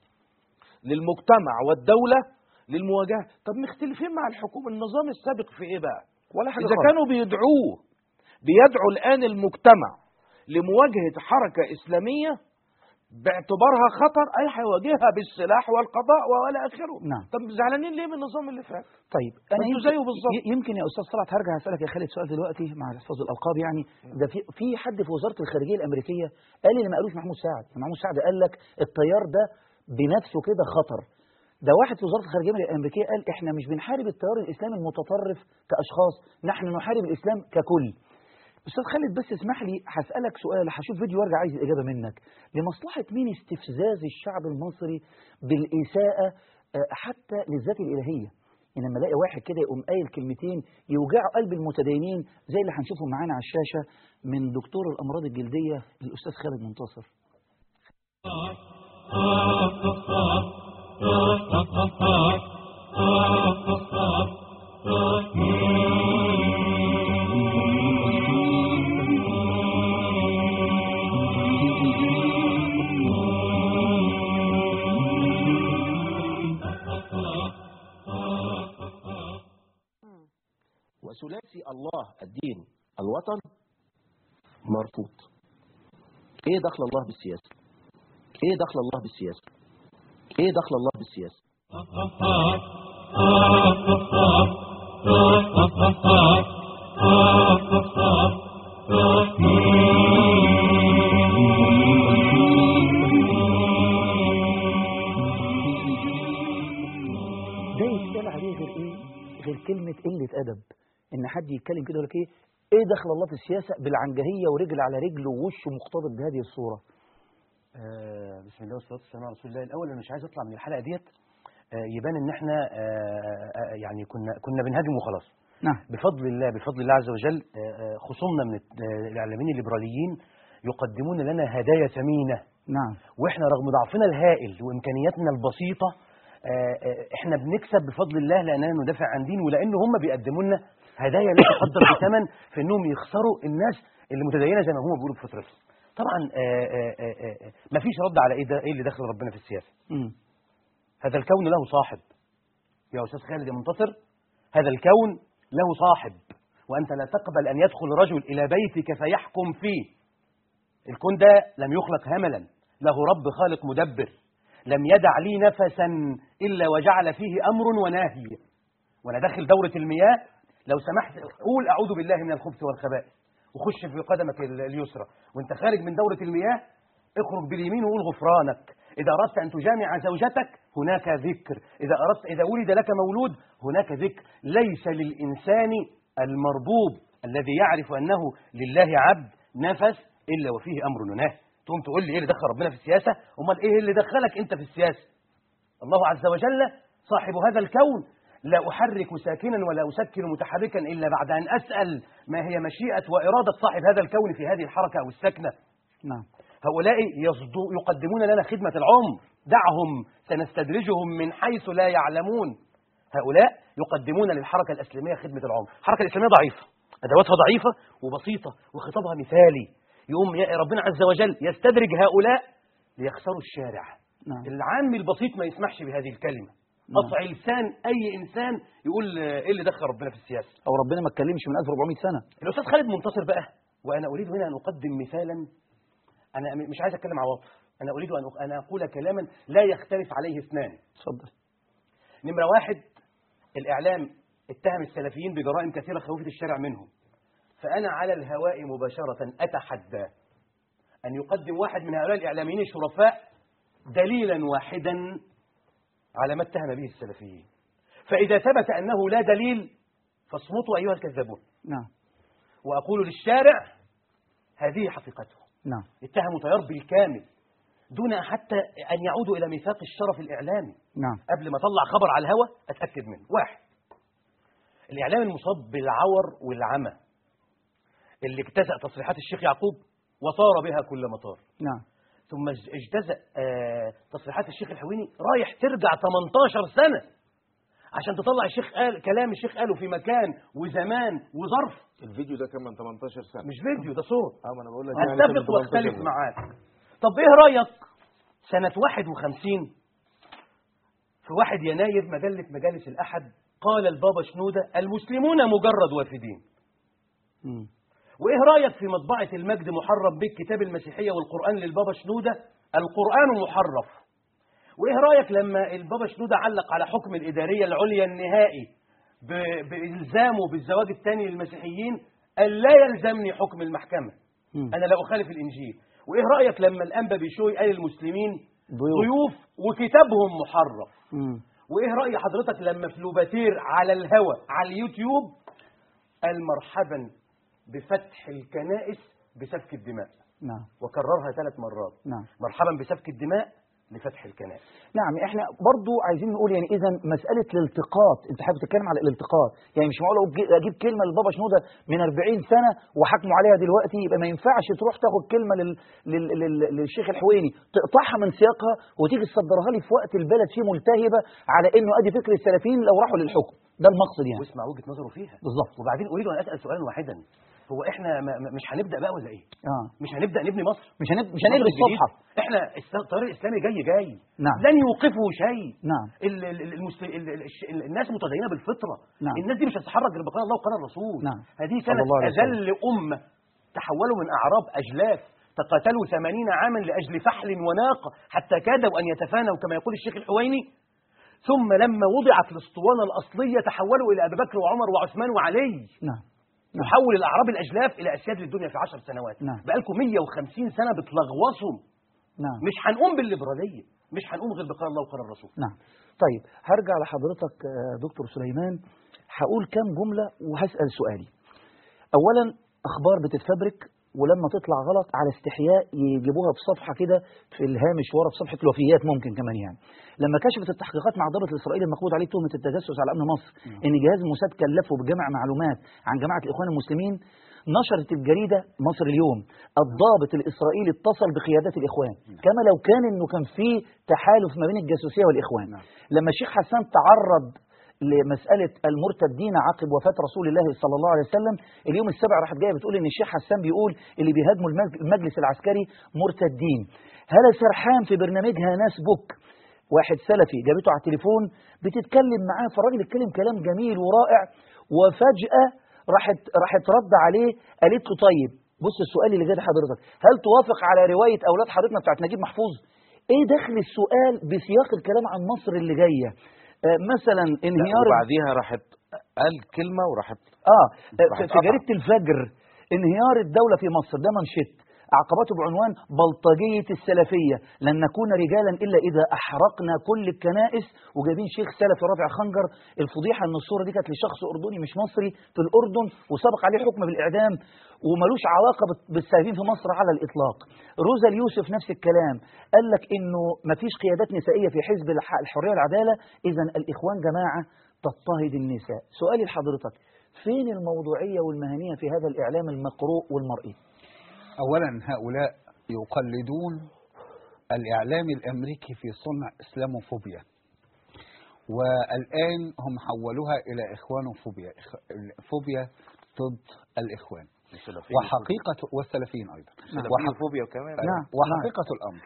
للمجتمع والدولة للمواجهة طب مختلفين مع الحكومة النظام السابق في ايه بقى ولا حاجة إذا خالص. كانوا بيدعوه بيدعوا الآن المجتمع لمواجهة حركة إسلامية باعتبارها خطر أي هيواجهها بالسلاح والقضاء وإلى آخره نعم. طب زعلانين ليه من النظام اللي فات طيب انا انتوا يمكن, زيه بالظبط. ي- يمكن يا استاذ طلعت هرجع اسالك يا خالد سؤال دلوقتي مع احفظ الالقاب يعني ده في في حد في وزاره الخارجيه الامريكيه قال لي اللي ما قالوش محمود سعد محمود سعد قال لك التيار ده بنفسه كده خطر ده واحد في وزاره الخارجيه الامريكيه قال احنا مش بنحارب التيار الاسلامي المتطرف كاشخاص نحن نحارب الاسلام ككل استاذ خالد بس اسمح لي هسالك سؤال هشوف فيديو وارجع عايز الاجابه منك لمصلحه مين استفزاز الشعب المصري بالاساءه آه، حتى للذات الالهيه يعني لما الاقي واحد كده يقوم قايل كلمتين يوجعوا قلب المتدينين زي اللي هنشوفه معانا على الشاشه من دكتور الامراض الجلديه الاستاذ خالد منتصر وثلاثي الله الدين الوطن مرفوض ايه دخل الله بالسياسة ايه دخل الله بالسياسة ايه دخل الله بالسياسة ده يتقال عليه غير ايه غير كلمه قله ادب ان حد يتكلم كده يقول لك ايه ايه دخل الله في السياسه بالعنجهيه ورجل على رجل ووشه مختلط بهذه الصوره آه، بسم الله والصلاه والسلام على رسول الله الاول انا مش عايز اطلع من الحلقه ديت آه، يبان ان احنا آه، آه، يعني كنا كنا بنهاجم وخلاص نعم بفضل الله بفضل الله عز وجل آه، آه، خصومنا من الت- آه، الاعلاميين الليبراليين يقدمون لنا هدايا ثمينه نعم واحنا رغم ضعفنا الهائل وامكانياتنا البسيطه آه، آه، احنا بنكسب بفضل الله لاننا ندافع عن دين ولان هم بيقدموا لنا هدايا لا تقدر بثمن في انهم يخسروا الناس اللي متدينه زي ما هم بيقولوا بفطرتهم. طبعا آه، آه، آه، آه، مفيش رد على ايه ده ايه اللي دخل ربنا في السياسه. مم. هذا الكون له صاحب. يا استاذ خالد يا منتصر هذا الكون له صاحب وانت لا تقبل ان يدخل رجل الى بيتك فيحكم فيه. الكون ده لم يخلق هملا له رب خالق مدبر لم يدع لي نفسا الا وجعل فيه امر ونهي وانا داخل دوره المياه لو سمحت قول اعوذ بالله من الخبث والخبائث وخش في قدمك ال- اليسرى وانت خارج من دوره المياه اخرج باليمين وقول غفرانك اذا اردت ان تجامع زوجتك هناك ذكر اذا اردت اذا ولد لك مولود هناك ذكر ليس للانسان المربوب الذي يعرف انه لله عبد نفس الا وفيه امر ونهي تقوم تقول لي ايه اللي دخل ربنا في السياسه امال ايه اللي دخلك انت في السياسه الله عز وجل صاحب هذا الكون لا أحرك ساكنا ولا أسكن متحركا إلا بعد أن أسأل ما هي مشيئة وإرادة صاحب هذا الكون في هذه الحركة أو السكنة نعم هؤلاء يصدو يقدمون لنا خدمة العمر دعهم سنستدرجهم من حيث لا يعلمون هؤلاء يقدمون للحركة الإسلامية خدمة العمر الحركة الإسلامية ضعيفة أدواتها ضعيفة وبسيطة وخطابها مثالي يقوم يا- ربنا عز وجل يستدرج هؤلاء ليخسروا الشارع نعم العام البسيط ما يسمحش بهذه الكلمة قطع لسان أي إنسان يقول آه، إيه اللي دخل ربنا في السياسة او ربنا ما اتكلمش من 1400 سنه الأستاذ خالد منتصر بقى وأنا أريد هنا أن أقدم مثالا أنا م- مش عايز أتكلم عواطف أنا أريد أن أق- أن أقول كلاما لا يختلف عليه اثنان اتفضل نمرة واحد الإعلام اتهم السلفيين بجرائم كثيرة خوفت الشارع منهم فأنا على الهواء مباشرة أتحدى أن يقدم واحد من هؤلاء الإعلاميين الشرفاء دليلا واحدا على ما اتهم به السلفيين فإذا ثبت أنه لا دليل فاصمتوا أيها الكذابون نعم وأقول للشارع هذه حقيقته نعم اتهموا تيار بالكامل دون حتى أن يعودوا إلى ميثاق الشرف الإعلامي نعم قبل ما اطلع خبر على الهوا اتاكد منه واحد الاعلام المصاب بالعور والعمى اللي اجتزأ تصريحات الشيخ يعقوب وطار بها كل مطار نعم ثم اج- اجتزأ آه، تصريحات الشيخ الحويني رايح ترجع 18 سنة عشان تطلع الشيخ قال كلام الشيخ قاله في مكان وزمان وظرف الفيديو ده كان من 18 سنه مش فيديو ده صوت اه ما انا بقول لك يعني كان من اتفق 18 واختلف سنة. معاك طب ايه رايك سنة 51 في 1 يناير مجلة مجالس الأحد قال البابا شنودة المسلمون مجرد وافدين مم. وإيه رأيك في مطبعة المجد محرم بك كتاب المسيحية والقرآن للبابا شنودة القرآن محرف وإيه رأيك لما البابا شنودة علق على حكم الإدارية العليا النهائي ب- بإلزامه بالزواج الثاني للمسيحيين قال لا يلزمني حكم المحكمة مم. أنا لا أخالف الإنجيل وإيه رأيك لما الأنبا بيشوي قال المسلمين ضيوف. ضيوف وكتابهم محرف مم. وايه راي حضرتك لما فلوباتير على الهوى على اليوتيوب قال مرحبا بفتح الكنائس بسفك الدماء نعم وكررها ثلاث مرات نعم مرحبا بسفك الدماء لفتح الكنائس نعم احنا برضو عايزين نقول يعني اذا مساله الالتقاط انت حابب تتكلم على الالتقاط يعني مش معقول أجي- اجيب كلمه لبابا شنوده من 40 سنه وحكموا عليها دلوقتي يبقى ما ينفعش تروح تاخد كلمه لل... لل... لل... للشيخ الحويني تقطعها من سياقها وتيجي تصدرها لي في وقت البلد فيه ملتهبه على انه ادي فكر السلفيين لو راحوا للحكم ده المقصد يعني واسمع وجهه نظره فيها بالظبط وبعدين اريد ان اسال سؤالا واحدا هو احنا ما ما- مش هنبدا بقى ولا ايه اه مش هنبدا نبني مصر مش هنب... مش هنقلب مصر الجديد؟ الصفحه احنا الس- الطريق الاسلامي جاي جاي نعم. لن يوقفه شيء نعم ال- ال- ال- المسل... ال- ال- الش- ال- الناس متدينه بالفطره نعم. الناس دي مش هتتحرك غير بقال الله وقال الرسول نعم. هذه صلى كانت الله عليه وسلم. اذل امه تحولوا من اعراب اجلاف تقاتلوا ثمانين عاما لاجل فحل وناقه حتى كادوا ان يتفانوا كما يقول الشيخ الحويني ثم لما وضعت الاسطوانه الاصليه تحولوا الى ابي بكر وعمر وعثمان وعلي نعم نعم. يحول الاعراب الاجلاف الى اسياد للدنيا في عشر سنوات نعم. بقالكم 150 سنه بتلغوصوا نعم مش هنقوم بالليبراليه مش هنقوم غير بقال الله وقال الرسول نعم طيب هرجع لحضرتك آه، دكتور سليمان هقول كام جملة وهسأل سؤالي أولا أخبار بتتفبرك ولما تطلع غلط على استحياء يجيبوها بصفحه كده في الهامش ورا بصفحه الوفيات ممكن كمان يعني لما كشفت التحقيقات مع الضابط الاسرائيلي المقبوض عليه تهمه التجسس على امن مصر ان جهاز موساد كلفه بجمع معلومات عن جماعه الاخوان المسلمين نشرت الجريده مصر اليوم الضابط الاسرائيلي اتصل بقيادات الاخوان كما لو كان انه كان في تحالف ما بين الجاسوسيه والاخوان لما الشيخ حسان تعرض لمسألة المرتدين عقب وفاة رسول الله صلى الله عليه وسلم اليوم السابع راحت جاية بتقول إن الشيخ حسان بيقول اللي بيهاجموا المج- المجلس العسكري مرتدين هلا سرحان في برنامجها ناس بوك واحد سلفي جابته على التليفون بتتكلم معاه فالراجل اتكلم كلام جميل ورائع وفجأة راحت راحت رد عليه قالت له طيب بص السؤال اللي جاي ده حضرتك هل توافق على رواية أولاد حضرتنا بتاعت نجيب محفوظ؟ ايه دخل السؤال بسياق الكلام عن مصر اللي جايه آه مثلا لا، انهيار وبعديها راحت قال كلمة وراحت اه في, راح في اتقطع. جريده الفجر انهيار الدوله في مصر ده منشط عقباته بعنوان بلطجيه السلفيه لن نكون رجالا الا اذا احرقنا كل الكنائس وجايبين شيخ سلفي رافع خنجر الفضيحه ان الصوره دي كانت لشخص اردني مش مصري في الاردن وسبق عليه حكم بالاعدام وملوش علاقه بال- بالسائبين في مصر على الاطلاق روزا اليوسف نفس الكلام قال لك انه مفيش قيادات نسائيه في حزب الح- الحريه والعداله اذا الاخوان جماعه تضطهد النساء سؤالي لحضرتك فين الموضوعيه والمهنيه في هذا الاعلام المقروء والمرئي أولا هؤلاء يقلدون الإعلام الأمريكي في صنع إسلاموفوبيا والآن هم حولوها إلى إخوانوفوبيا إخ- فوبيا ضد الإخوان وحقيقة والسلفيين أيضا وحق- فوبيا كمان نعم. وحقيقة الأمر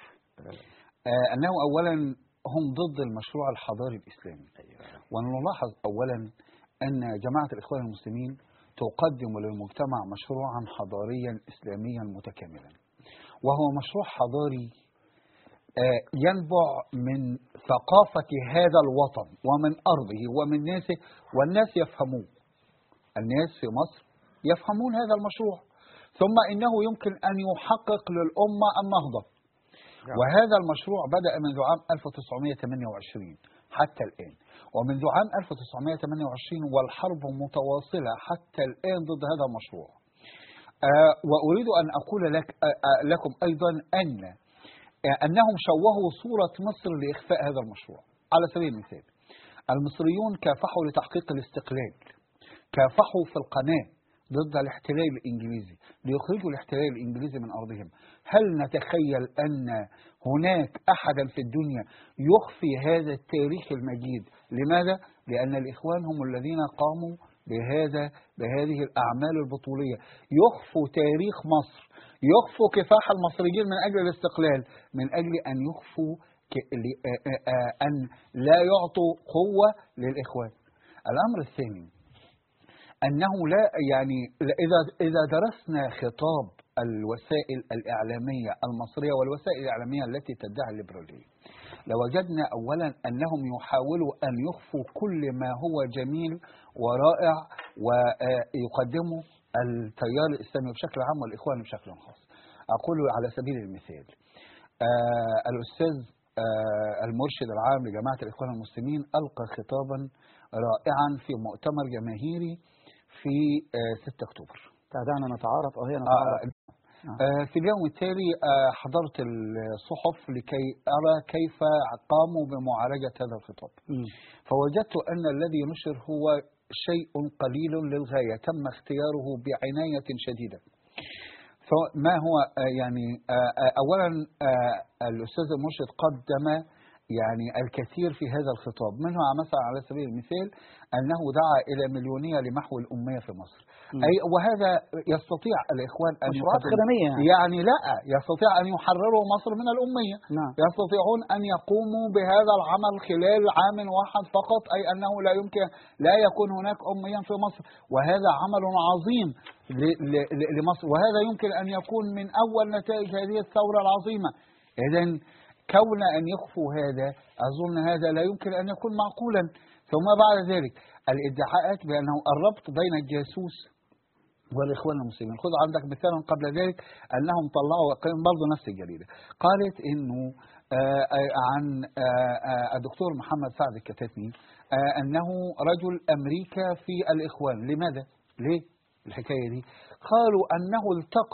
آه، أنه أولا هم ضد المشروع الحضاري الإسلامي ونلاحظ أولا أن جماعة الإخوان المسلمين تقدم للمجتمع مشروعا حضاريا إسلاميا متكاملا وهو مشروع حضاري آه، ينبع من ثقافة هذا الوطن ومن أرضه ومن ناسه والناس يفهموه الناس في مصر يفهمون هذا المشروع ثم إنه يمكن أن يحقق للأمة النهضة وهذا المشروع بدأ منذ عام 1928 حتى الآن ومنذ عام 1928 والحرب متواصلة حتى الآن ضد هذا المشروع آه، وأريد أن أقول لك آه، آه، لكم أيضا أن آه، أنهم شوهوا صورة مصر لإخفاء هذا المشروع على سبيل المثال المصريون كافحوا لتحقيق الاستقلال كافحوا في القناة ضد الاحتلال الإنجليزي ليخرجوا الاحتلال الإنجليزي من أرضهم هل نتخيل أن هناك أحدا في الدنيا يخفي هذا التاريخ المجيد لماذا؟ لأن الإخوان هم الذين قاموا بهذا بهذه الأعمال البطولية يخفوا تاريخ مصر يخفوا كفاح المصريين من أجل الاستقلال من أجل أن يخفوا ك- ل- آ- آ- آ- أن لا يعطوا قوة للإخوان الأمر الثاني أنه لا يعني لا- إذا إذا درسنا خطاب الوسائل الإعلامية المصرية والوسائل الإعلامية التي تدعي الليبرالية لوجدنا أولا أنهم يحاولوا أن يخفوا كل ما هو جميل ورائع ويقدموا التيار الإسلامي بشكل عام والإخوان بشكل خاص أقول على سبيل المثال آه الأستاذ آه المرشد العام لجماعة الإخوان المسلمين ألقى خطابا رائعا في مؤتمر جماهيري في آه 6 أكتوبر دعنا نتعارف أو هي آه نتعارف آه في اليوم التالي آه حضرت الصحف لكي أرى كيف قاموا بمعالجة هذا الخطاب مم. فوجدت أن الذي نشر هو شيء قليل للغاية تم اختياره بعناية شديدة فما هو آه، يعني آه، آه، أولا آه، الأستاذ المرشد قدم يعني الكثير في هذا الخطاب منها مثلا على سبيل المثال أنه دعا إلى مليونية لمحو الأمية في مصر مم. أي وهذا يستطيع الإخوان أن مشروعات يقدموا- خدمية يعني. يعني لا يستطيع أن يحرروا مصر من الأمية نعم يستطيعون أن يقوموا بهذا العمل خلال عام واحد فقط أي أنه لا يمكن لا يكون هناك أميا في مصر وهذا عمل عظيم ل- ل- ل- لمصر وهذا يمكن أن يكون من أول نتائج هذه الثورة العظيمة إذا كون أن يخفوا هذا أظن هذا لا يمكن أن يكون معقولا ثم بعد ذلك الادعاءات بأنه الربط بين الجاسوس والإخوان المسلمين خذ عندك مثالا قبل ذلك أنهم طلعوا برضه نفس الجريدة قالت إنه آه، آه، عن آه، آه، الدكتور محمد سعد الكتاتني آه، أنه رجل أمريكا في الإخوان لماذا؟ ليه الحكاية دي؟ قالوا أنه التقى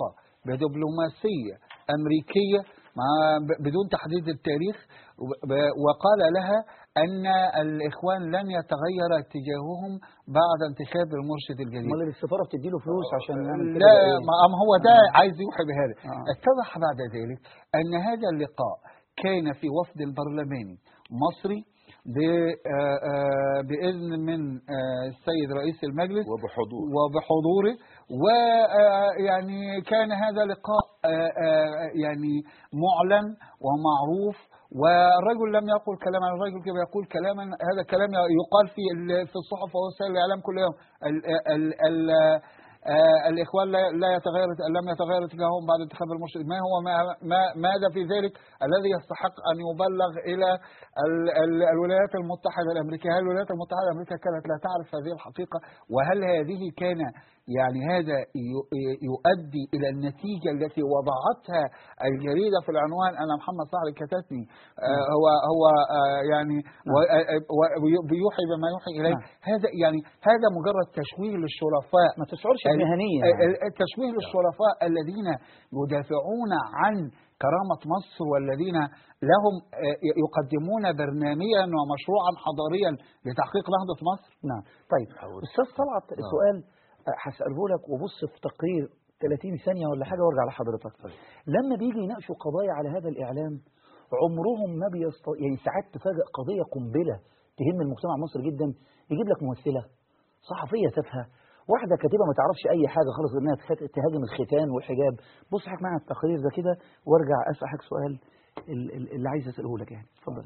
بدبلوماسية أمريكية مع ب- بدون تحديد التاريخ وب- ب- وقال لها أن الإخوان لن يتغير اتجاههم بعد انتخاب المرشد الجديد امال السفاره بتدي له فلوس عشان يعمل كده لا إيه؟ ما أما هو ده عايز يوحي بهذا آه. اتضح بعد ذلك أن هذا اللقاء كان في وفد البرلماني مصري ب- آه، آه، بإذن من آه، السيد رئيس المجلس وبحضور وبحضوره ويعني كان هذا لقاء آه، آه، يعني معلن ومعروف والرجل لم يقل كلاما الرجل كما يقول كلاما هذا كلام يقال في ال- في الصحف ووسائل الاعلام كل يوم ال ال ال آه، الاخوان لا لا يتغير لم يتغير اتجاههم بعد انتخاب المرشد ما هو ما ما ماذا في ذلك الذي يستحق ان يبلغ الى ال ال الولايات المتحده الامريكيه هل الولايات المتحده الامريكيه كانت لا تعرف هذه الحقيقه وهل هذه كان يعني هذا ي- يؤدي الى النتيجه التي وضعتها الجريده في العنوان انا محمد صاحب كتبني آه هو هو آه يعني و- آه، و- وي- بيوحي بما يوحي اليه نعم. هذا يعني هذا مجرد تشويه للشرفاء ما تشعرش ال- بمهنيه ال- يعني. ال- التشويه للشرفاء الذين يدافعون عن كرامة مصر والذين لهم آه، يقدمون برنامجا ومشروعا حضاريا لتحقيق نهضة مصر نعم طيب استاذ طلعت سؤال آه، هساله لك وبص في تقرير 30 ثانيه ولا حاجه وارجع لحضرتك لما بيجي يناقشوا قضايا على هذا الاعلام عمرهم ما بيست يعني ساعات تفاجئ قضيه قنبله تهم المجتمع المصري جدا يجيب لك ممثله صحفيه تافهه واحده كاتبه ما تعرفش اي حاجه خالص غير انها تخ- تهاجم الختان والحجاب بص حضرتك معايا التقرير ده كده وارجع اسال حضرتك سؤال ال- ال- اللي عايز اساله لك يعني اتفضل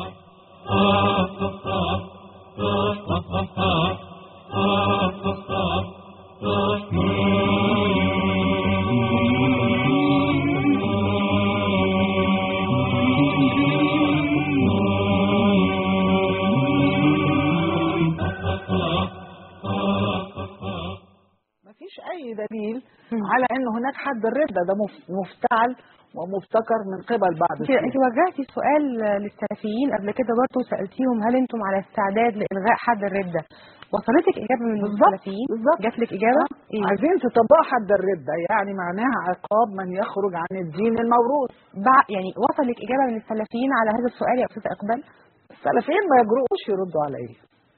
مفيش أي دليل على أن هناك حد الردة ده مف- مفتعل ومبتكر من قبل بعض انت انت السلف. وجهتي سؤال للسلفيين قبل كده برضه سالتيهم هل انتم على استعداد لالغاء حد الرده وصلتك اجابه من بالظبط، السلفيين بالظبط. جات لك اجابه ايه عايزين تطبقوا حد الردة يعني معناها عقاب من يخرج عن الدين الموروث بع- يعني وصلك اجابه من السلفيين على هذا السؤال يا استاذه اقبال السلفيين ما يجرؤوش يردوا عليه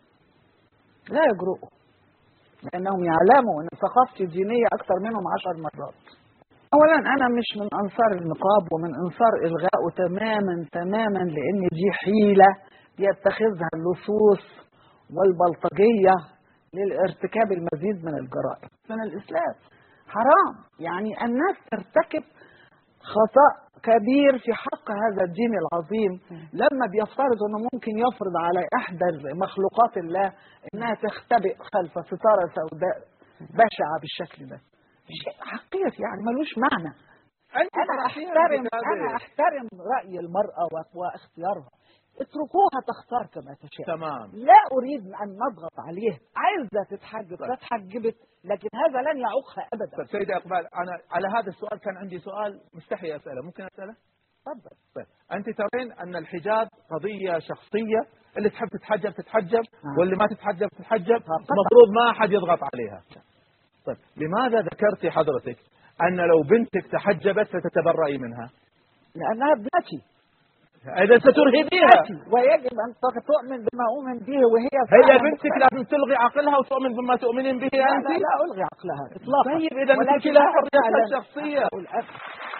لا يجرؤوا لأنهم يعلموا أن ثقافتي الدينية أكثر منهم عشر مرات أولا أنا مش من أنصار النقاب ومن أنصار إلغائه تماما تماما لأن دي حيلة بيتخذها اللصوص والبلطجية للارتكاب المزيد من الجرائم من الإسلام حرام يعني الناس ترتكب خطأ كبير في حق هذا الدين العظيم لما بيفترض انه ممكن يفرض على احدى مخلوقات الله انها تختبئ خلف ستاره سوداء بشعه بالشكل ده شيء حقير يعني ملوش معنى انا احترم انا احترم راي المراه و- واختيارها اتركوها تختار كما تشاء تمام لا اريد ان نضغط عليها عايزه تتحجب فتحجبت لكن هذا لن يعوقها ابدا طيب سيدة إقبال أنا على هذا السؤال كان عندي سؤال مستحي أسأله ممكن أسأله؟ تفضل طيب أنت ترين أن الحجاب قضية شخصية اللي تحب تتحجب تتحجب آه. واللي ما تتحجب تتحجب طبعا. المفروض ما أحد يضغط عليها طيب لماذا ذكرتي حضرتك أن لو بنتك تحجبت ستتبرئي منها؟ لانها ابنتي إذا سترهبيها ابنتي ويجب ان تؤمن بما اؤمن به وهي هي فعلا بنتك لازم تلغي عقلها وتؤمن بما تؤمنين به لا, لا, أنت؟ لا الغي عقلها اطلاقا طيب إذا ولكن نترك لها فعلاً حريتها الشخصية أقول أف-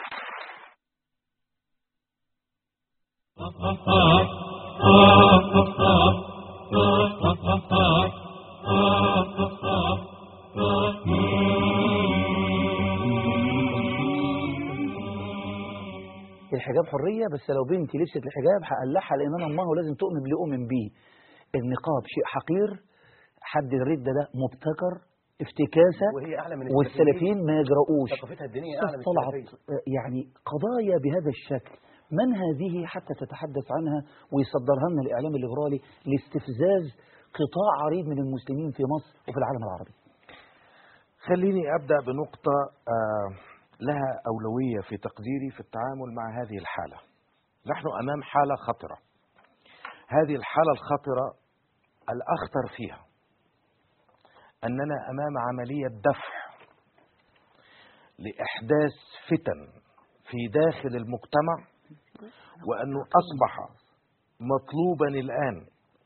الحجاب حرية بس لو بنتي لبست الحجاب هقلعها لأن أنا أمها ولازم تؤمن باللي أؤمن بيه النقاب شيء حقير حد الردة ده مبتكر افتكاسة وهي اعلى من والسلفيين ما يجرؤوش ثقافتها الدينيه اعلى من طلعت السلفيه آه، يعني قضايا بهذا الشكل من هذه حتى تتحدث عنها ويصدرها لنا الإعلام الليبرالي لاستفزاز قطاع عريض من المسلمين في مصر وفي العالم العربي خليني أبدأ بنقطة آه، لها أولوية في تقديري في التعامل مع هذه الحالة نحن أمام حالة خطرة هذه الحالة الخطرة الأخطر فيها أننا أمام عملية دفع لإحداث فتن في داخل المجتمع وأنه أصبح مطلوبا الآن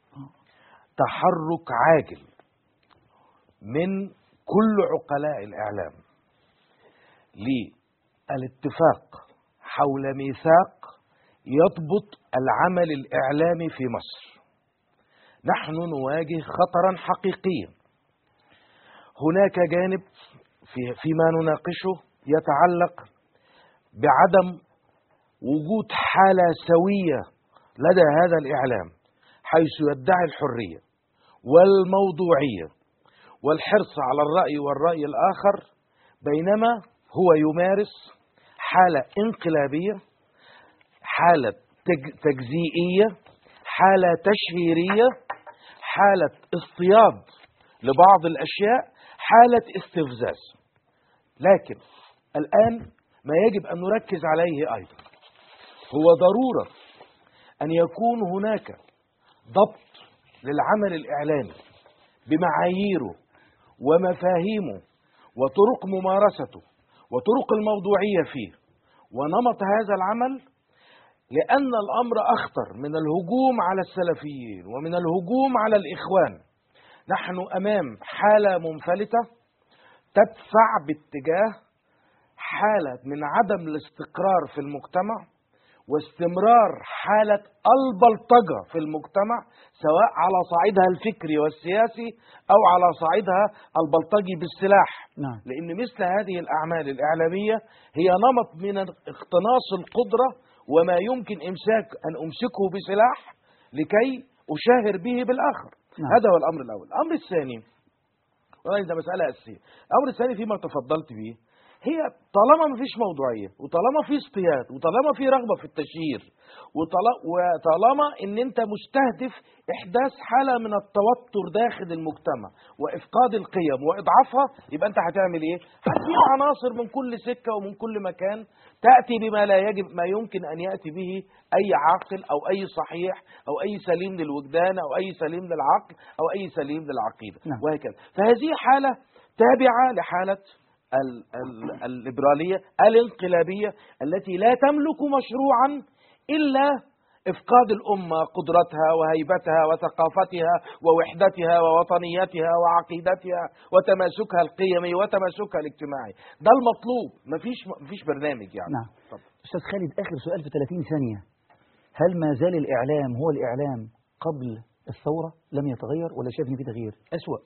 تحرك عاجل من كل عقلاء الإعلام للاتفاق حول ميثاق يضبط العمل الإعلامي في مصر نحن نواجه خطرا حقيقيا هناك جانب في فيما نناقشه يتعلق بعدم وجود حالة سوية لدى هذا الإعلام حيث يدعي الحرية والموضوعية والحرص على الرأي والرأي الآخر بينما هو يمارس حالة انقلابية حالة تج- تجزئية حالة تشهيرية حالة اصطياد لبعض الأشياء حالة استفزاز لكن الآن ما يجب أن نركز عليه أيضا هو ضرورة أن يكون هناك ضبط للعمل الإعلامي بمعاييره ومفاهيمه وطرق ممارسته وطرق الموضوعية فيه ونمط هذا العمل لأن الأمر أخطر من الهجوم على السلفيين ومن الهجوم على الإخوان نحن أمام حالة منفلتة تدفع باتجاه حالة من عدم الاستقرار في المجتمع واستمرار حالة البلطجة في المجتمع سواء على صعيدها الفكري والسياسي أو على صعيدها البلطجي بالسلاح نعم. لأن مثل هذه الأعمال الإعلامية هي نمط من اقتناص القدرة وما يمكن إمساك أن أمسكه بسلاح لكي أشاهر به بالآخر نعم. هذا هو الأمر الأول الأمر الثاني والله ده مسألة أساسية الأمر الثاني فيما تفضلت به هي طالما ما فيش موضوعية وطالما في اصطياد وطالما في رغبة في التشهير وطال- وطالما ان انت مستهدف احداث حالة من التوتر داخل المجتمع وافقاد القيم واضعافها يبقى انت هتعمل ايه هتجيب عناصر من كل سكة ومن كل مكان تأتي بما لا يجب ما يمكن ان يأتي به اي عاقل او اي صحيح او اي سليم للوجدان او اي سليم للعقل او اي سليم للعقيدة نعم. وهكذا فهذه حالة تابعة لحالة ال- ال- الليبرالية الانقلابية التي لا تملك مشروعا إلا إفقاد الأمة قدرتها وهيبتها وثقافتها ووحدتها ووطنيتها وعقيدتها وتماسكها القيمي وتماسكها الاجتماعي ده المطلوب مفيش مفيش برنامج يعني نعم طب. أستاذ خالد آخر سؤال في 30 ثانية هل ما زال الإعلام هو الإعلام قبل الثورة لم يتغير ولا شايف إن في تغيير أسوأ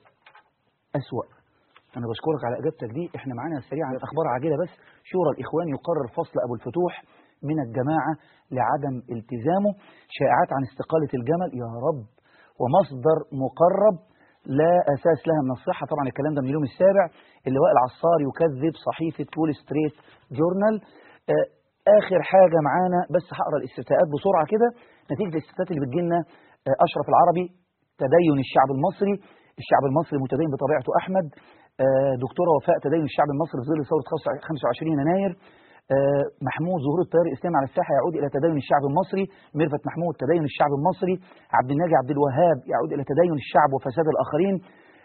أسوأ أنا بشكرك على إجابتك دي إحنا معانا سريعا أخبار عاجلة بس شورى الإخوان يقرر فصل أبو الفتوح من الجماعة لعدم التزامه شائعات عن استقالة الجمل يا رب ومصدر مقرب لا أساس لها من الصحة طبعا الكلام ده من اليوم السابع اللواء العصار يكذب صحيفة وول ستريت جورنال آه، آخر حاجة معانا بس هقرا الاستفتاءات بسرعة كده نتيجة الاستفتاءات اللي بتجيلنا آه، أشرف العربي تدين الشعب المصري الشعب المصري متدين بطبيعته أحمد آه، دكتورة وفاء تدين الشعب المصري في ظل ثورة 25 يناير آه، محمود ظهور التيار الاسلامي على الساحه يعود الى تدين الشعب المصري ميرفت محمود تدين الشعب المصري عبد الناجي عبد الوهاب يعود الى تدين الشعب وفساد الاخرين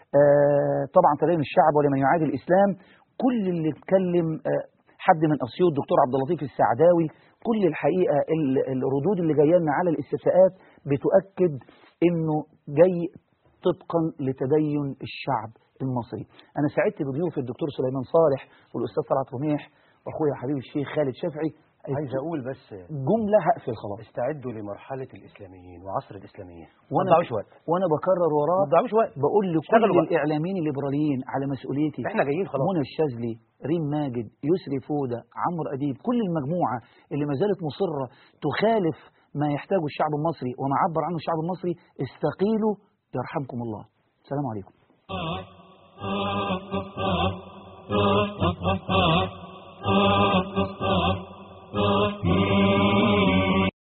آه، طبعا تدين الشعب ولمن يعادي الاسلام كل اللي اتكلم آه، حد من اسيوط دكتور عبد اللطيف السعداوي كل الحقيقه ال- الردود اللي جايه لنا على الاستفتاءات بتؤكد انه جاي طبقا لتدين الشعب المصري انا سعدت بضيوف الدكتور سليمان صالح والاستاذ طلعت رميح واخويا حبيبي الشيخ خالد شافعي عايز اقول بس جمله هقفل خلاص استعدوا لمرحله الاسلاميين وعصر الاسلاميين ما وانا تضيعوش وقت وانا بكرر ما وراه تضيعوش وقت بقول لكل اشتغلوا بقى. الاعلاميين الليبراليين على مسؤوليتي احنا جايين خلاص منى الشاذلي ريم ماجد يسري فوده عمرو اديب كل المجموعه اللي ما زالت مصره تخالف ما يحتاجه الشعب المصري وما عبر عنه الشعب المصري استقيلوا يرحمكم الله السلام عليكم Mm-hmm.